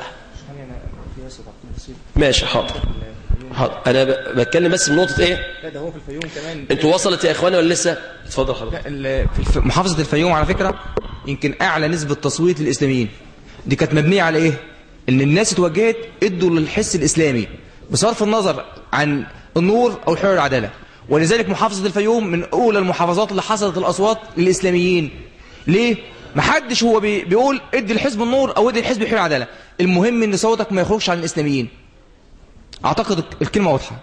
ماشي حاضر حاضر انا ب... بتكلم بس بنقطه ايه لا ده هو في الفيوم كمان انتوا وصلت يا اخوانا ولا لسه اتفضل حضرتك ال- في الف- محافظة الفيوم على فكرة يمكن أعلى نسبة تصويت للإسلاميين دي كانت مبنية على إيه؟ إن الناس اتوجهت ادوا للحس الإسلامي بصرف النظر عن النور أو الحرية والعدالة ولذلك محافظة الفيوم من أولى المحافظات اللي حصلت الأصوات للإسلاميين ليه؟ محدش هو بي بيقول ادي الحزب النور أو ادي الحزب الحرية والعدالة المهم إن صوتك ما يخرجش عن الإسلاميين أعتقد الكلمة واضحة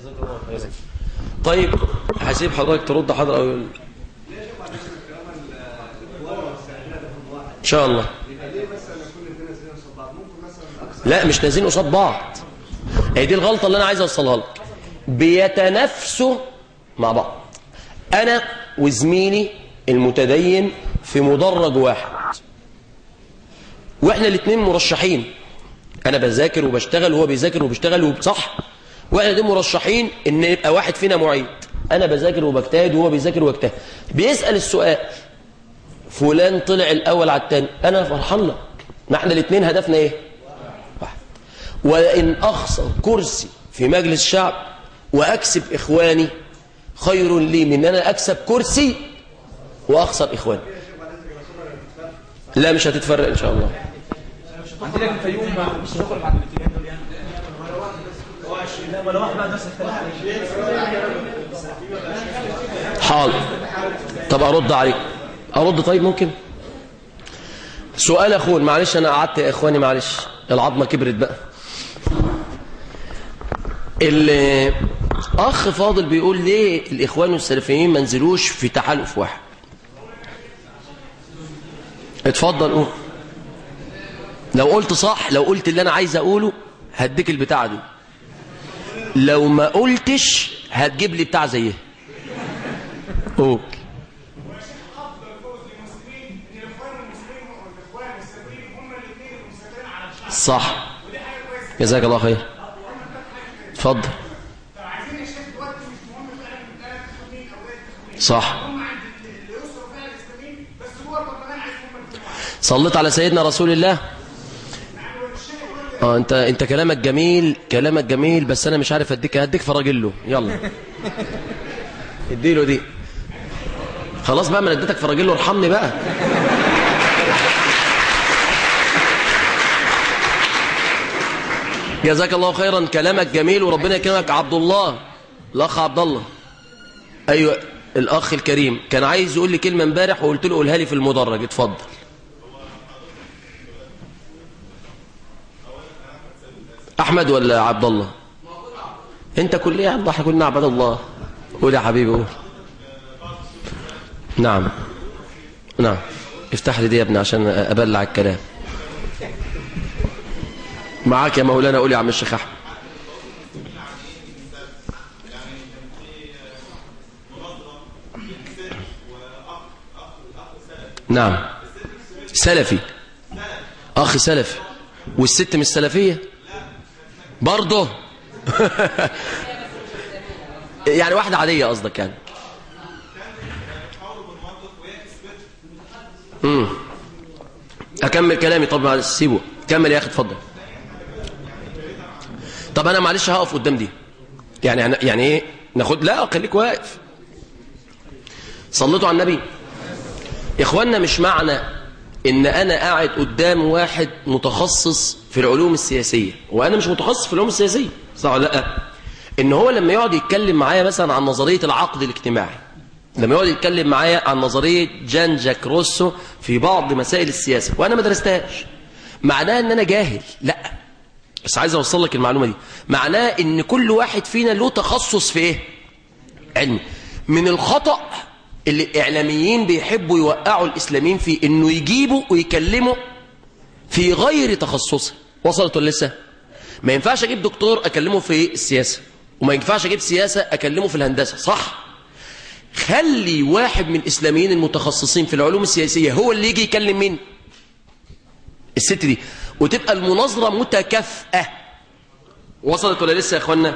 طيب هسيب حضرتك ترد حضرتك أو... ان شاء الله لا مش نازلين قصاد بعض هي دي الغلطه اللي انا عايز اوصلها لك بيتنافسوا مع بعض انا وزميلي المتدين في مدرج واحد واحنا الاثنين مرشحين انا بذاكر وبشتغل وهو بيذاكر وبيشتغل وصح واحنا الاثنين مرشحين ان يبقى واحد فينا معيد انا بذاكر وبجتهد وهو بيذاكر ويجتهد بيسال السؤال فلان طلع الاول على الثاني انا فرحان لك ما احنا الاثنين هدفنا ايه واحد وان اخسر كرسي في مجلس الشعب واكسب اخواني خير لي من ان انا اكسب كرسي واخسر اخواني لا مش هتتفرق ان شاء الله عندنا في الفيوم مش هنخرج عن الاثنين دول يعني حاضر طب ارد عليك ارد طيب ممكن سؤال اخوان معلش انا قعدت يا اخواني معلش العظمه كبرت بقى الاخ فاضل بيقول ليه الاخوان والسلفيين ما نزلوش في تحالف واحد اتفضل قول لو قلت صح لو قلت اللي انا عايز اقوله هديك البتاعه دي لو ما قلتش هتجيب لي بتاع زيه قول صح جزاك الله خير اتفضل صح صليت على سيدنا رسول الله اه انت انت كلامك جميل كلامك جميل بس انا مش عارف اديك هديك فراجله يلا اديله دي خلاص بقى ما أنا اديتك فراجيل وارحمني بقى جزاك الله خيرا كلامك جميل وربنا يكرمك عبد الله الاخ عبد الله ايوه الاخ الكريم كان عايز يقول لي كلمه امبارح وقلت له قولها لي في المدرج اتفضل احمد ولا عبد الله انت كليه عبد الله كلنا عباد الله قول يا حبيبي قول نعم نعم افتح لي دي يا ابني عشان ابلع الكلام معاك يا مولانا قول يا عم الشيخ احمد نعم سلفي اخي سلفي والست مش سلفيه برضه يعني واحده عاديه قصدك يعني امم اكمل كلامي طب معلش سيبه كمل يا اخي اتفضل طب انا معلش هقف قدام دي يعني يعني ايه ناخد لا خليك واقف صليتوا على النبي يا اخوانا مش معنى ان انا قاعد قدام واحد متخصص في العلوم السياسيه وانا مش متخصص في العلوم السياسيه صح ولا لا ان هو لما يقعد يتكلم معايا مثلا عن نظريه العقد الاجتماعي لما يقعد يتكلم معايا عن نظريه جان جاك روسو في بعض مسائل السياسه وانا ما درستهاش معناه ان انا جاهل لا بس عايز اوصل لك المعلومه دي معناه ان كل واحد فينا له تخصص في ايه علمي من الخطأ اللي الاعلاميين بيحبوا يوقعوا الاسلاميين فيه انه يجيبوا ويكلموا في غير تخصصه وصلت ولا لسه ما ينفعش اجيب دكتور اكلمه في السياسه وما ينفعش اجيب سياسه اكلمه في الهندسه صح خلي واحد من الاسلاميين المتخصصين في العلوم السياسيه هو اللي يجي يكلم مين الست دي وتبقى المناظره متكافئه وصلت ولا لسه يا اخوانا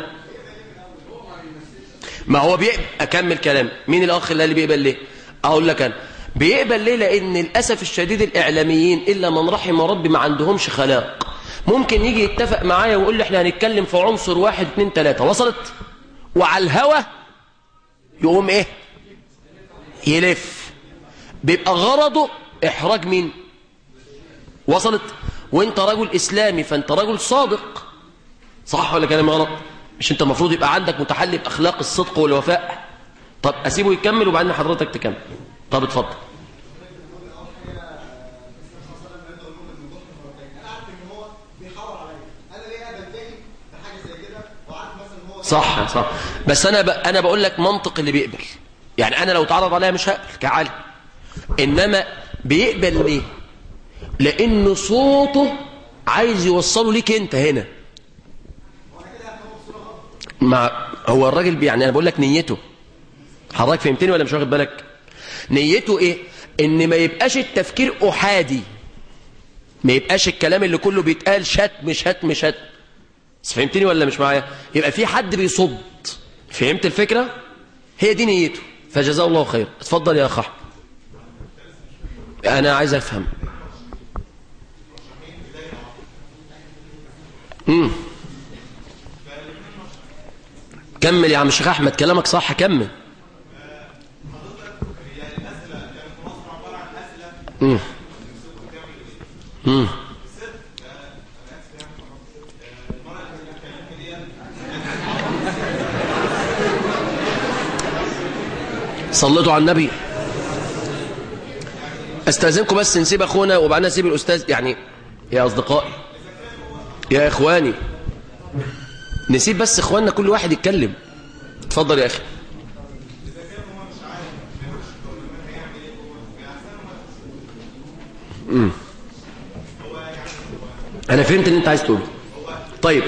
ما هو بيقبل اكمل كلام مين الاخ اللي قال لي بيقبل ليه اقول لك انا بيقبل ليه لان للاسف الشديد الاعلاميين الا من رحم ربي ما عندهمش خلاق ممكن يجي يتفق معايا ويقول لي احنا هنتكلم في عنصر واحد اتنين تلاته وصلت وعلى الهوا يقوم ايه يلف بيبقى غرضه احراج مين وصلت وانت رجل اسلامي فانت رجل صادق صح ولا كلام غلط مش انت المفروض يبقى عندك متحلي باخلاق الصدق والوفاء طب اسيبه يكمل وبعدين حضرتك تكمل طب اتفضل صح صح بس انا ب... انا بقول لك منطق اللي بيقبل يعني انا لو اتعرض عليا مش هقبل كعالم انما بيقبل ليه لان صوته عايز يوصله ليك انت هنا مع هو الراجل يعني انا بقول لك نيته حضرتك فهمتني ولا مش واخد بالك نيته ايه ان ما يبقاش التفكير احادي ما يبقاش الكلام اللي كله بيتقال شتم شتم شتم بس فهمتني ولا مش معايا يبقى في حد بيصد فهمت الفكره هي دي نيته فجزاه الله خير اتفضل يا اخ احمد انا عايز افهم امم كمل يا عم الشيخ احمد كلامك صح كمل امم امم صليتوا على النبي استاذنكم بس نسيب اخونا وبعدين نسيب الاستاذ يعني يا اصدقائي يا اخواني نسيب بس اخواننا كل واحد يتكلم اتفضل يا اخي امم انا فهمت اللي انت عايز تقوله طيب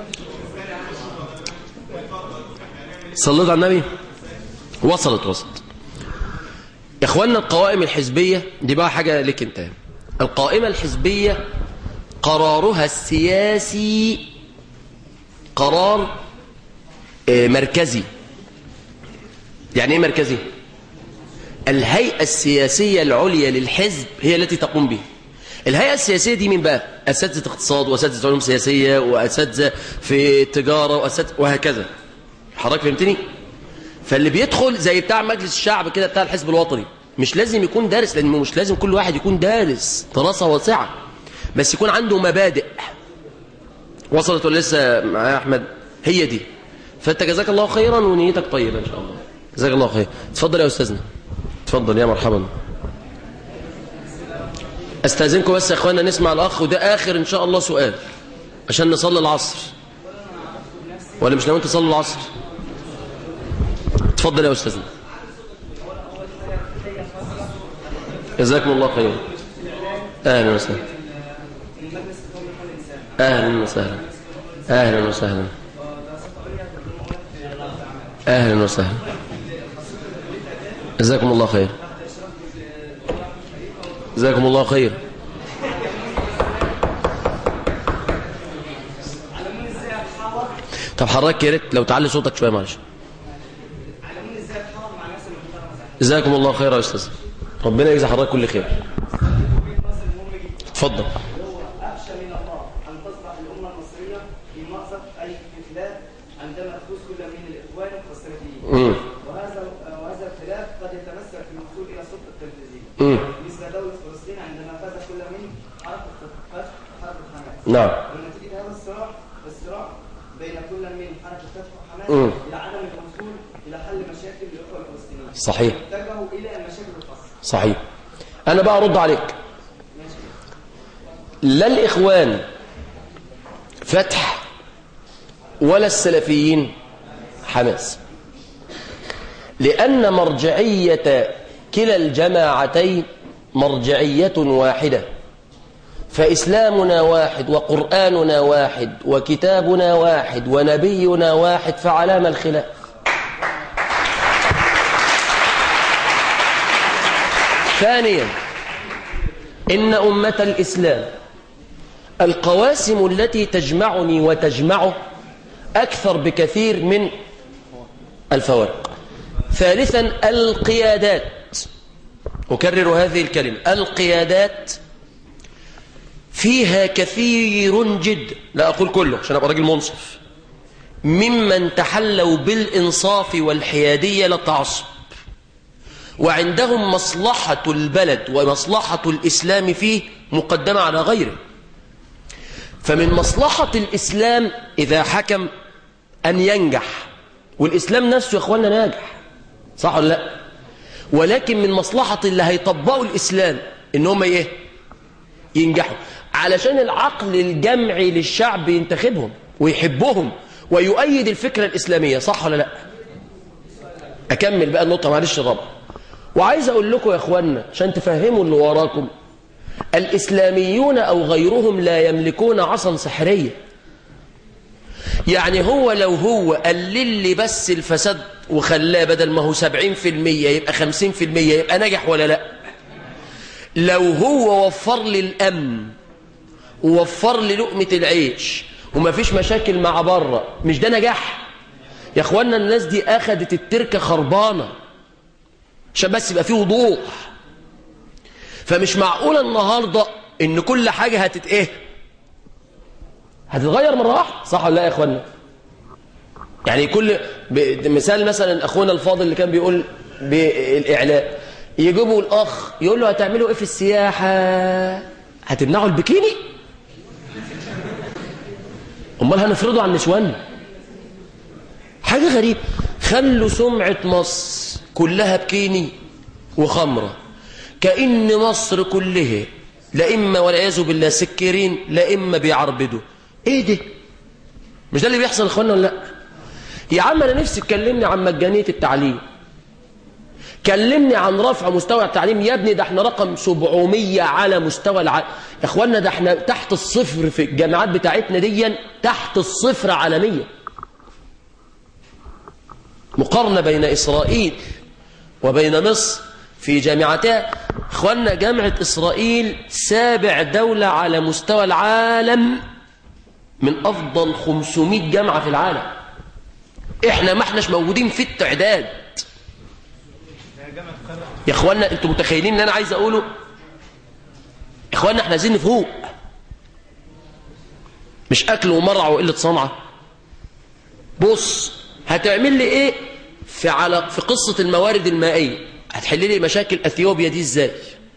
صليت على النبي وصلت وصلت يا اخوانا القوائم الحزبيه دي بقى حاجه لك انت القائمه الحزبيه قرارها السياسي قرار مركزي يعني ايه مركزي الهيئة السياسية العليا للحزب هي التي تقوم به الهيئة السياسية دي مين بقى أساتذة اقتصاد وأساتذة علوم سياسية وأساتذة في التجارة وأساتذة وهكذا حضرتك فهمتني فاللي بيدخل زي بتاع مجلس الشعب كده بتاع الحزب الوطني مش لازم يكون دارس لأنه مش لازم كل واحد يكون دارس دراسة واسعة بس يكون عنده مبادئ وصلت ولا لسه معايا أحمد هي دي فأنت جزاك الله خيرا ونيتك طيبة إن شاء الله جزاك الله خير اتفضل يا أستاذنا اتفضل يا مرحبا استاذنكم بس يا اخوانا نسمع الاخ وده اخر ان شاء الله سؤال عشان نصلي العصر ولا مش ناويين تصلوا العصر اتفضل يا استاذنا جزاكم الله خير اهلا وسهلا اهلا وسهلا اهلا وسهلا اهلا وسهلا جزاكم الله خير جزاكم الله خير طب حضرتك يا ريت لو تعلي صوتك شويه معلش جزاكم الله خير يا استاذ ربنا يجزي حضرتك كل خير اتفضل أخشى من الله أن تصبح الأمة المصرية في مأزق أي انفلات عندما تفوز كل من الإخوان والسلفيين مم. وهذا وهذا الخلاف قد يتمثل في الوصول إلى السلطة التنفيذية مم. مثل دولة فلسطين عندما فاز كل من حركة فتح حركة حماس نعم ونتيجة هذا الصراع الصراع بين كل من حركة فتح وحماس مم. إلى عدم الوصول إلى حل مشاكل الإخوة الفلسطينيين صحيح اتجهوا إلى المشاكل الخاصة صحيح انا بقى ارد عليك لا الاخوان فتح ولا السلفيين حماس لان مرجعيه كلا الجماعتين مرجعيه واحده فاسلامنا واحد وقراننا واحد وكتابنا واحد ونبينا واحد فعلام الخلاف ثانيا إن أمة الإسلام القواسم التي تجمعني وتجمعه أكثر بكثير من الفوارق ثالثا القيادات أكرر هذه الكلمة القيادات فيها كثير جدا لا أقول كله عشان أبقى راجل منصف ممن تحلوا بالإنصاف والحيادية للتعصب وعندهم مصلحة البلد ومصلحة الإسلام فيه مقدمة على غيره فمن مصلحة الإسلام إذا حكم أن ينجح والإسلام نفسه يا أخوانا ناجح صح ولا لا ولكن من مصلحة اللي هيطبقوا الإسلام إن هم إيه ينجحوا علشان العقل الجمعي للشعب ينتخبهم ويحبهم ويؤيد الفكرة الإسلامية صح ولا لا أكمل بقى النقطة معلش الرابعة وعايز أقول لكم يا أخوانا عشان تفهموا اللي وراكم الإسلاميون أو غيرهم لا يملكون عصا سحرية يعني هو لو هو قلل لي بس الفساد وخلاه بدل ما هو 70% يبقى 50% يبقى نجح ولا لا لو هو وفر لي الأمن ووفر لي لقمة العيش وما فيش مشاكل مع بره مش ده نجاح يا اخوانا الناس دي اخدت التركة خربانة عشان بس يبقى فيه وضوح فمش معقولة النهاردة ان كل حاجة هتت ايه هتتغير مرة واحدة صح ولا لا يا اخوانا يعني كل ب... مثال مثلا اخونا الفاضل اللي كان بيقول بالاعلام يجيبوا الاخ يقول له هتعملوا ايه في السياحة هتمنعوا البكيني امال هنفرضه على النسوان حاجة غريبة خلوا سمعة مصر كلها بكيني وخمرة كأن مصر كلها لا إما والعياذ بالله سكرين لا إما بيعربدوا إيه ده مش ده اللي بيحصل إخوانا ولا لا يا عم أنا نفسي تكلمني عن مجانية التعليم كلمني عن رفع مستوى التعليم يا ابني ده احنا رقم 700 على مستوى العالم يا اخوانا ده احنا تحت الصفر في الجامعات بتاعتنا دي تحت الصفر عالميا مقارنة بين إسرائيل وبين مصر في جامعتها اخوانا جامعة إسرائيل سابع دولة على مستوى العالم من أفضل 500 جامعة في العالم احنا ما احناش موجودين في التعداد يا اخوانا انتوا متخيلين ان انا عايز اقوله يا اخوانا احنا عايزين نفوق مش اكل ومرع وقله صنعه بص هتعمل لي ايه في على في قصة الموارد المائية هتحل لي مشاكل أثيوبيا دي ازاي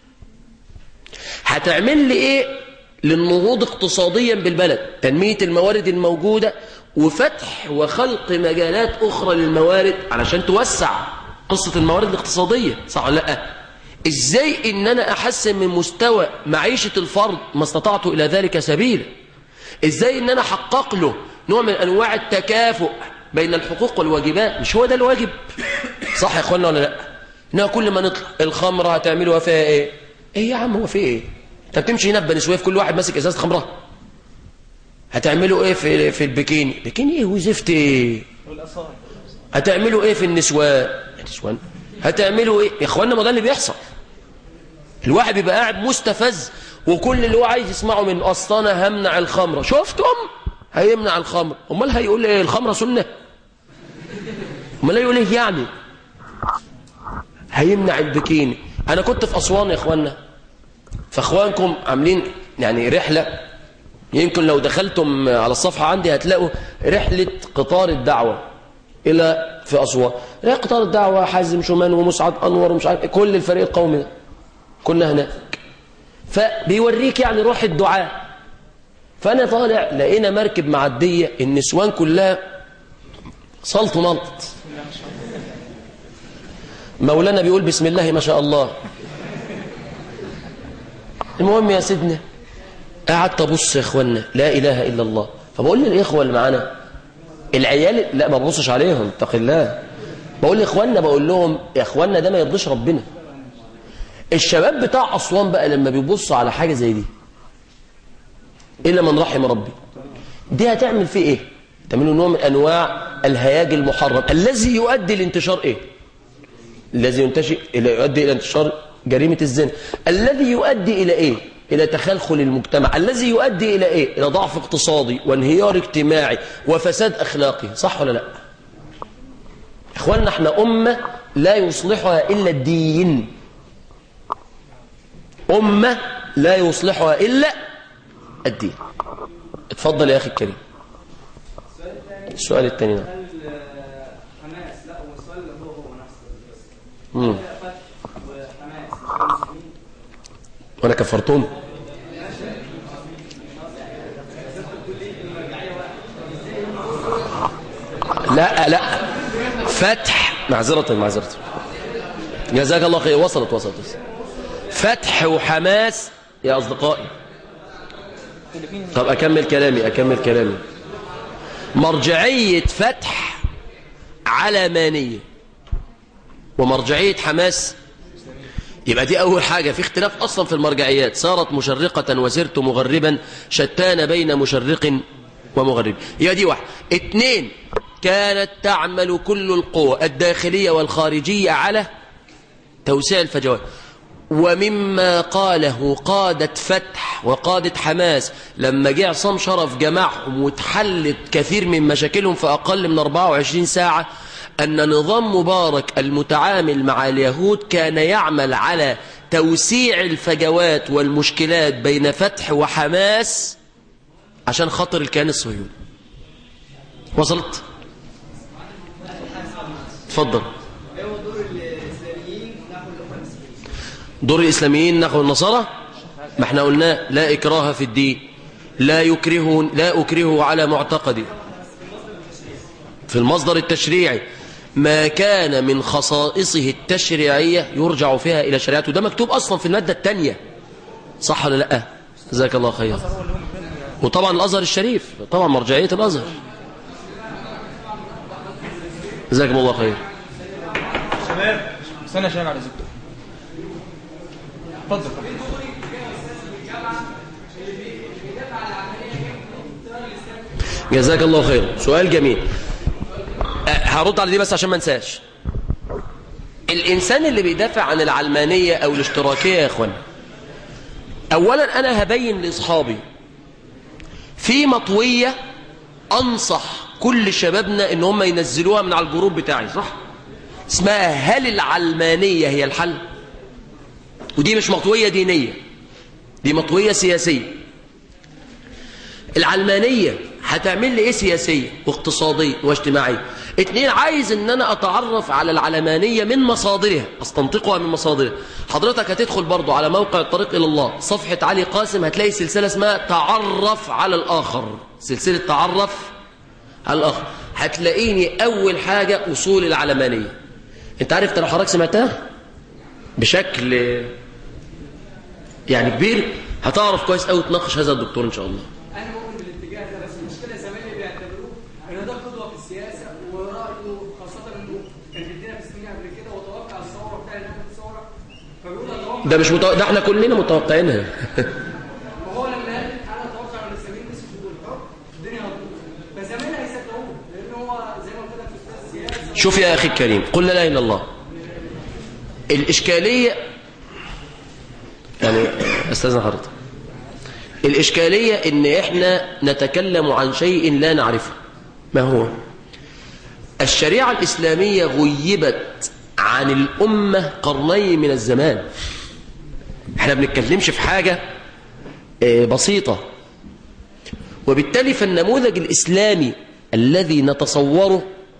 هتعمل لي ايه للنهوض اقتصاديا بالبلد تنمية الموارد الموجودة وفتح وخلق مجالات أخرى للموارد علشان توسع قصة الموارد الاقتصادية صح ولا لا ازاي ان انا احسن من مستوى معيشة الفرد ما استطعت الى ذلك سبيلا ازاي ان انا احقق له نوع من انواع التكافؤ بين الحقوق والواجبات مش هو ده الواجب صح يا اخوانا ولا لا انها كل ما نطلع الخمره هتعملوا فيها ايه ايه يا عم هو في ايه انت بتمشي هنا في بني سويف كل واحد ماسك ازازه خمره هتعملوا ايه في في البكيني بكيني ايه وزفت ايه هتعملوا ايه في النسوان النسوان هتعملوا ايه يا اخوانا ما ده اللي بيحصل الواحد بيبقى قاعد مستفز وكل اللي هو عايز يسمعه من اصل انا همنع الخمره شفتم هيمنع الخمر امال هيقول ايه الخمره سنه امال هيقول ايه يعني هيمنع البكيني انا كنت في اسوان يا اخوانا فاخوانكم عاملين يعني رحله يمكن لو دخلتم على الصفحه عندي هتلاقوا رحله قطار الدعوه الى في اسوان رحله قطار الدعوه حازم شومان ومسعد انور ومش عارف كل الفريق القومي ده كنا هناك فبيوريك يعني روح الدعاء فأنا طالع لقينا مركب معدية النسوان كلها صلت ملط مولانا بيقول بسم الله ما شاء الله المهم يا سيدنا قعدت ابص يا اخوانا لا اله الا الله فبقول للاخوه اللي معانا العيال لا ما ببصش عليهم اتق الله بقول لاخواننا بقول لهم يا اخوانا ده ما يرضيش ربنا الشباب بتاع اسوان بقى لما بيبص على حاجه زي دي الا من رحم ربي دي هتعمل فيه ايه تعمله نوع من انواع الهياج المحرم الذي يؤدي لانتشار ايه الذي ينتشر الى يؤدي الى انتشار جريمه الزنا الذي يؤدي الى ايه الى تخلخل المجتمع الذي يؤدي الى ايه الى ضعف اقتصادي وانهيار اجتماعي وفساد اخلاقي صح ولا لا اخواننا احنا امه لا يصلحها الا الدين امه لا يصلحها الا الدين اتفضل يا اخي الكريم السؤال الثاني نعم حماس لا هو السؤال اللي هو هو نفسه مم. فتح وحماس المسلمين وانا كفرتهم لا لا فتح معذرة معذرة جزاك الله خير وصلت وصلت فتح وحماس يا أصدقائي طب أكمل كلامي أكمل كلامي مرجعية فتح علمانية ومرجعية حماس يبقى دي أول حاجة في اختلاف أصلا في المرجعيات صارت مشرقة وسرت مغربا شتان بين مشرق ومغرب يبقى دي واحد اتنين كانت تعمل كل القوى الداخلية والخارجية على توسيع الفجوات ومما قاله قادة فتح وقادة حماس لما جه عصام شرف جمعهم وتحلت كثير من مشاكلهم في أقل من 24 ساعة أن نظام مبارك المتعامل مع اليهود كان يعمل على توسيع الفجوات والمشكلات بين فتح وحماس عشان خاطر الكيان الصهيوني وصلت اتفضل دور الإسلاميين نحو النصارى ما احنا قلنا لا إكراه في الدين لا يكره لا أكره على معتقدي في المصدر التشريعي ما كان من خصائصه التشريعية يرجع فيها إلى شريعته ده مكتوب أصلا في المادة الثانية صح ولا لا جزاك الله خير وطبعا الأزهر الشريف طبعا مرجعية الأزهر جزاكم الله خير شباب استنى شباب على زبده اتفضل جزاك الله خير سؤال جميل أه، هرد على دي بس عشان ما انساش الإنسان اللي بيدافع عن العلمانية أو الاشتراكية يا إخوان أولا أنا هبين لأصحابي في مطوية أنصح كل شبابنا إن هم ينزلوها من على الجروب بتاعي صح؟ اسمها هل العلمانية هي الحل؟ ودي مش مطوية دينية دي مطوية سياسية العلمانية هتعمل لي ايه سياسية واقتصادية واجتماعية اتنين عايز ان انا اتعرف على العلمانية من مصادرها استنطقها من مصادرها حضرتك هتدخل برضو على موقع الطريق الى الله صفحة علي قاسم هتلاقي سلسلة اسمها تعرف على الاخر سلسلة تعرف على الاخر هتلاقيني اول حاجة اصول العلمانية انت عارف انت لو حضرتك سمعتها بشكل يعني كبير هتعرف كويس قوي تناقش هذا الدكتور ان شاء الله انا مؤمن بالاتجاه ده بس المشكله زمايلي بيعتبروه ان ده قدوه في السياسه ورايه خاصه انه كان بيدينا في السنين قبل كده وتوقع الثوره بتاع اللي كانت الثوره فبيقول اتوقع ده مش متوقع ده احنا كلنا متوقعينها وهو لما قال انا اتوقع ان الاسلاميين مسكوا دول الحكم الدنيا هتبوظ فزمايلي هيصدقوه لان هو زي ما قلت لك في استاذ السياسه شوف يا أخي الكريم قل لا إله إلا الله الإشكالية يعني أستاذن حضرتك الإشكالية إن إحنا نتكلم عن شيء لا نعرفه ما هو الشريعة الإسلامية غيبت عن الأمة قرنين من الزمان إحنا بنتكلمش في حاجة آه، بسيطة وبالتالي فالنموذج الإسلامي الذي نتصوره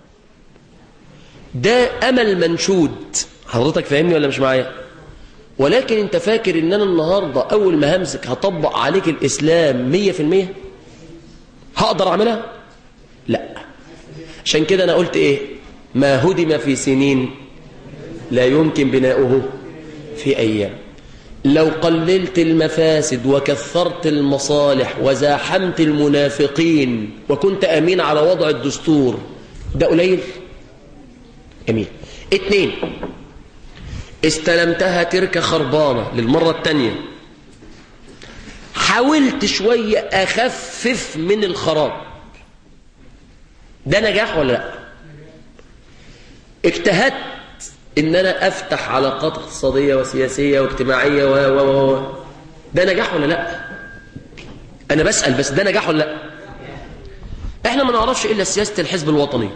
ده أمل منشود حضرتك فاهمني ولا مش معايا ولكن انت فاكر ان انا النهاردة اول ما همسك هطبق عليك الاسلام مية في المية هقدر اعملها لا عشان كده انا قلت ايه ما هدم في سنين لا يمكن بناؤه في ايام لو قللت المفاسد وكثرت المصالح وزاحمت المنافقين وكنت امين على وضع الدستور ده قليل جميل اتنين استلمتها تركة خربانة للمرة التانية حاولت شوية أخفف من الخراب ده نجاح ولا لا اجتهدت ان انا افتح علاقات اقتصادية وسياسية واجتماعية و و و ده نجاح ولا لا انا بسأل بس ده نجاح ولا لا احنا ما نعرفش الا سياسة الحزب الوطني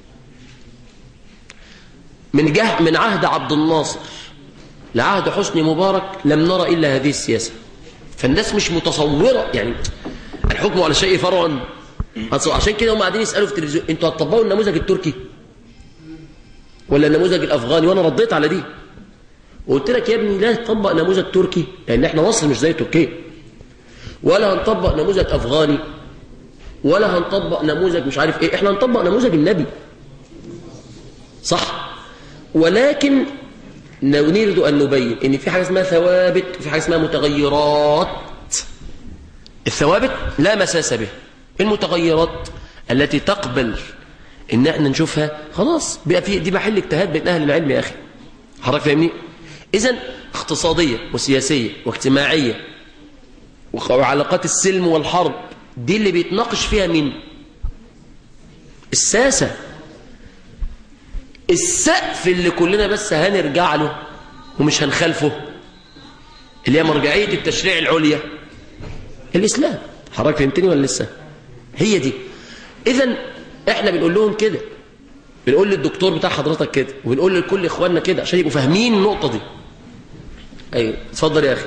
من جه من عهد عبد الناصر لعهد حسني مبارك لم نرى إلا هذه السياسة فالناس مش متصورة يعني الحكم على شيء فرعا عشان كده هم قاعدين يسألوا في التلفزيون انتوا هتطبقوا النموذج التركي ولا النموذج الأفغاني وأنا رديت على دي وقلت لك يا ابني لا تطبق نموذج تركي لأن احنا مصر مش زي تركيا ولا هنطبق نموذج أفغاني ولا هنطبق نموذج مش عارف ايه احنا هنطبق نموذج النبي صح ولكن نريد أن نبين إن في حاجة اسمها ثوابت وفي حاجة اسمها متغيرات الثوابت لا مساس به المتغيرات التي تقبل إن احنا نشوفها خلاص بقى في دي محل اجتهاد بين أهل العلم يا أخي حضرتك فاهمني إذا اقتصادية وسياسية واجتماعية وعلاقات السلم والحرب دي اللي بيتناقش فيها مين الساسة السقف اللي كلنا بس هنرجع له ومش هنخالفه اللي هي مرجعية التشريع العليا الإسلام حضرتك فهمتني ولا لسه هي دي إذا إحنا بنقول لهم كده بنقول للدكتور بتاع حضرتك كده وبنقول لكل إخواننا كده عشان يبقوا فاهمين النقطة دي أيوة اتفضل يا أخي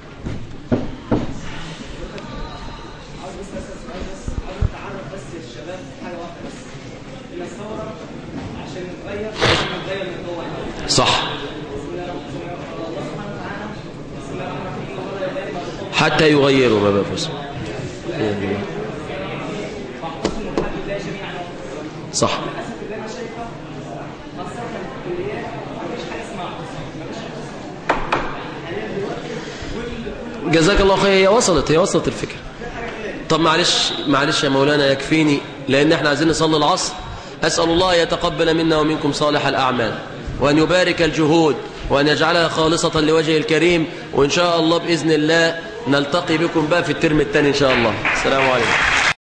عاوز بس اسال سؤال بس عاوز اتعرف بس الشباب في حاجه واحده بس ان الثوره عشان نتغير لازم نتغير من جوه يعني. صح بسم الله الرحمن الرحيم الله سبحانه وتعالى بسم الله الرحمن الرحيم الله لا اله الا الله حتى يغيروا ما بأنفسهم واعتصموا بحبل الله جميعا صح للاسف اللي انا شايفه خاصه في الكليات مفيش حاجه اسمها اعتصام مفيش حاجه اسمها حاليا دلوقتي كل كل جزاك الله خير هي وصلت هي وصلت الفكرة طب معلش معلش يا مولانا يكفيني لأن احنا عايزين نصلي العصر أسأل الله يتقبل منا ومنكم صالح الأعمال وأن يبارك الجهود وأن يجعلها خالصة لوجهه الكريم وإن شاء الله بإذن الله نلتقي بكم بقى في الترم الثاني إن شاء الله السلام عليكم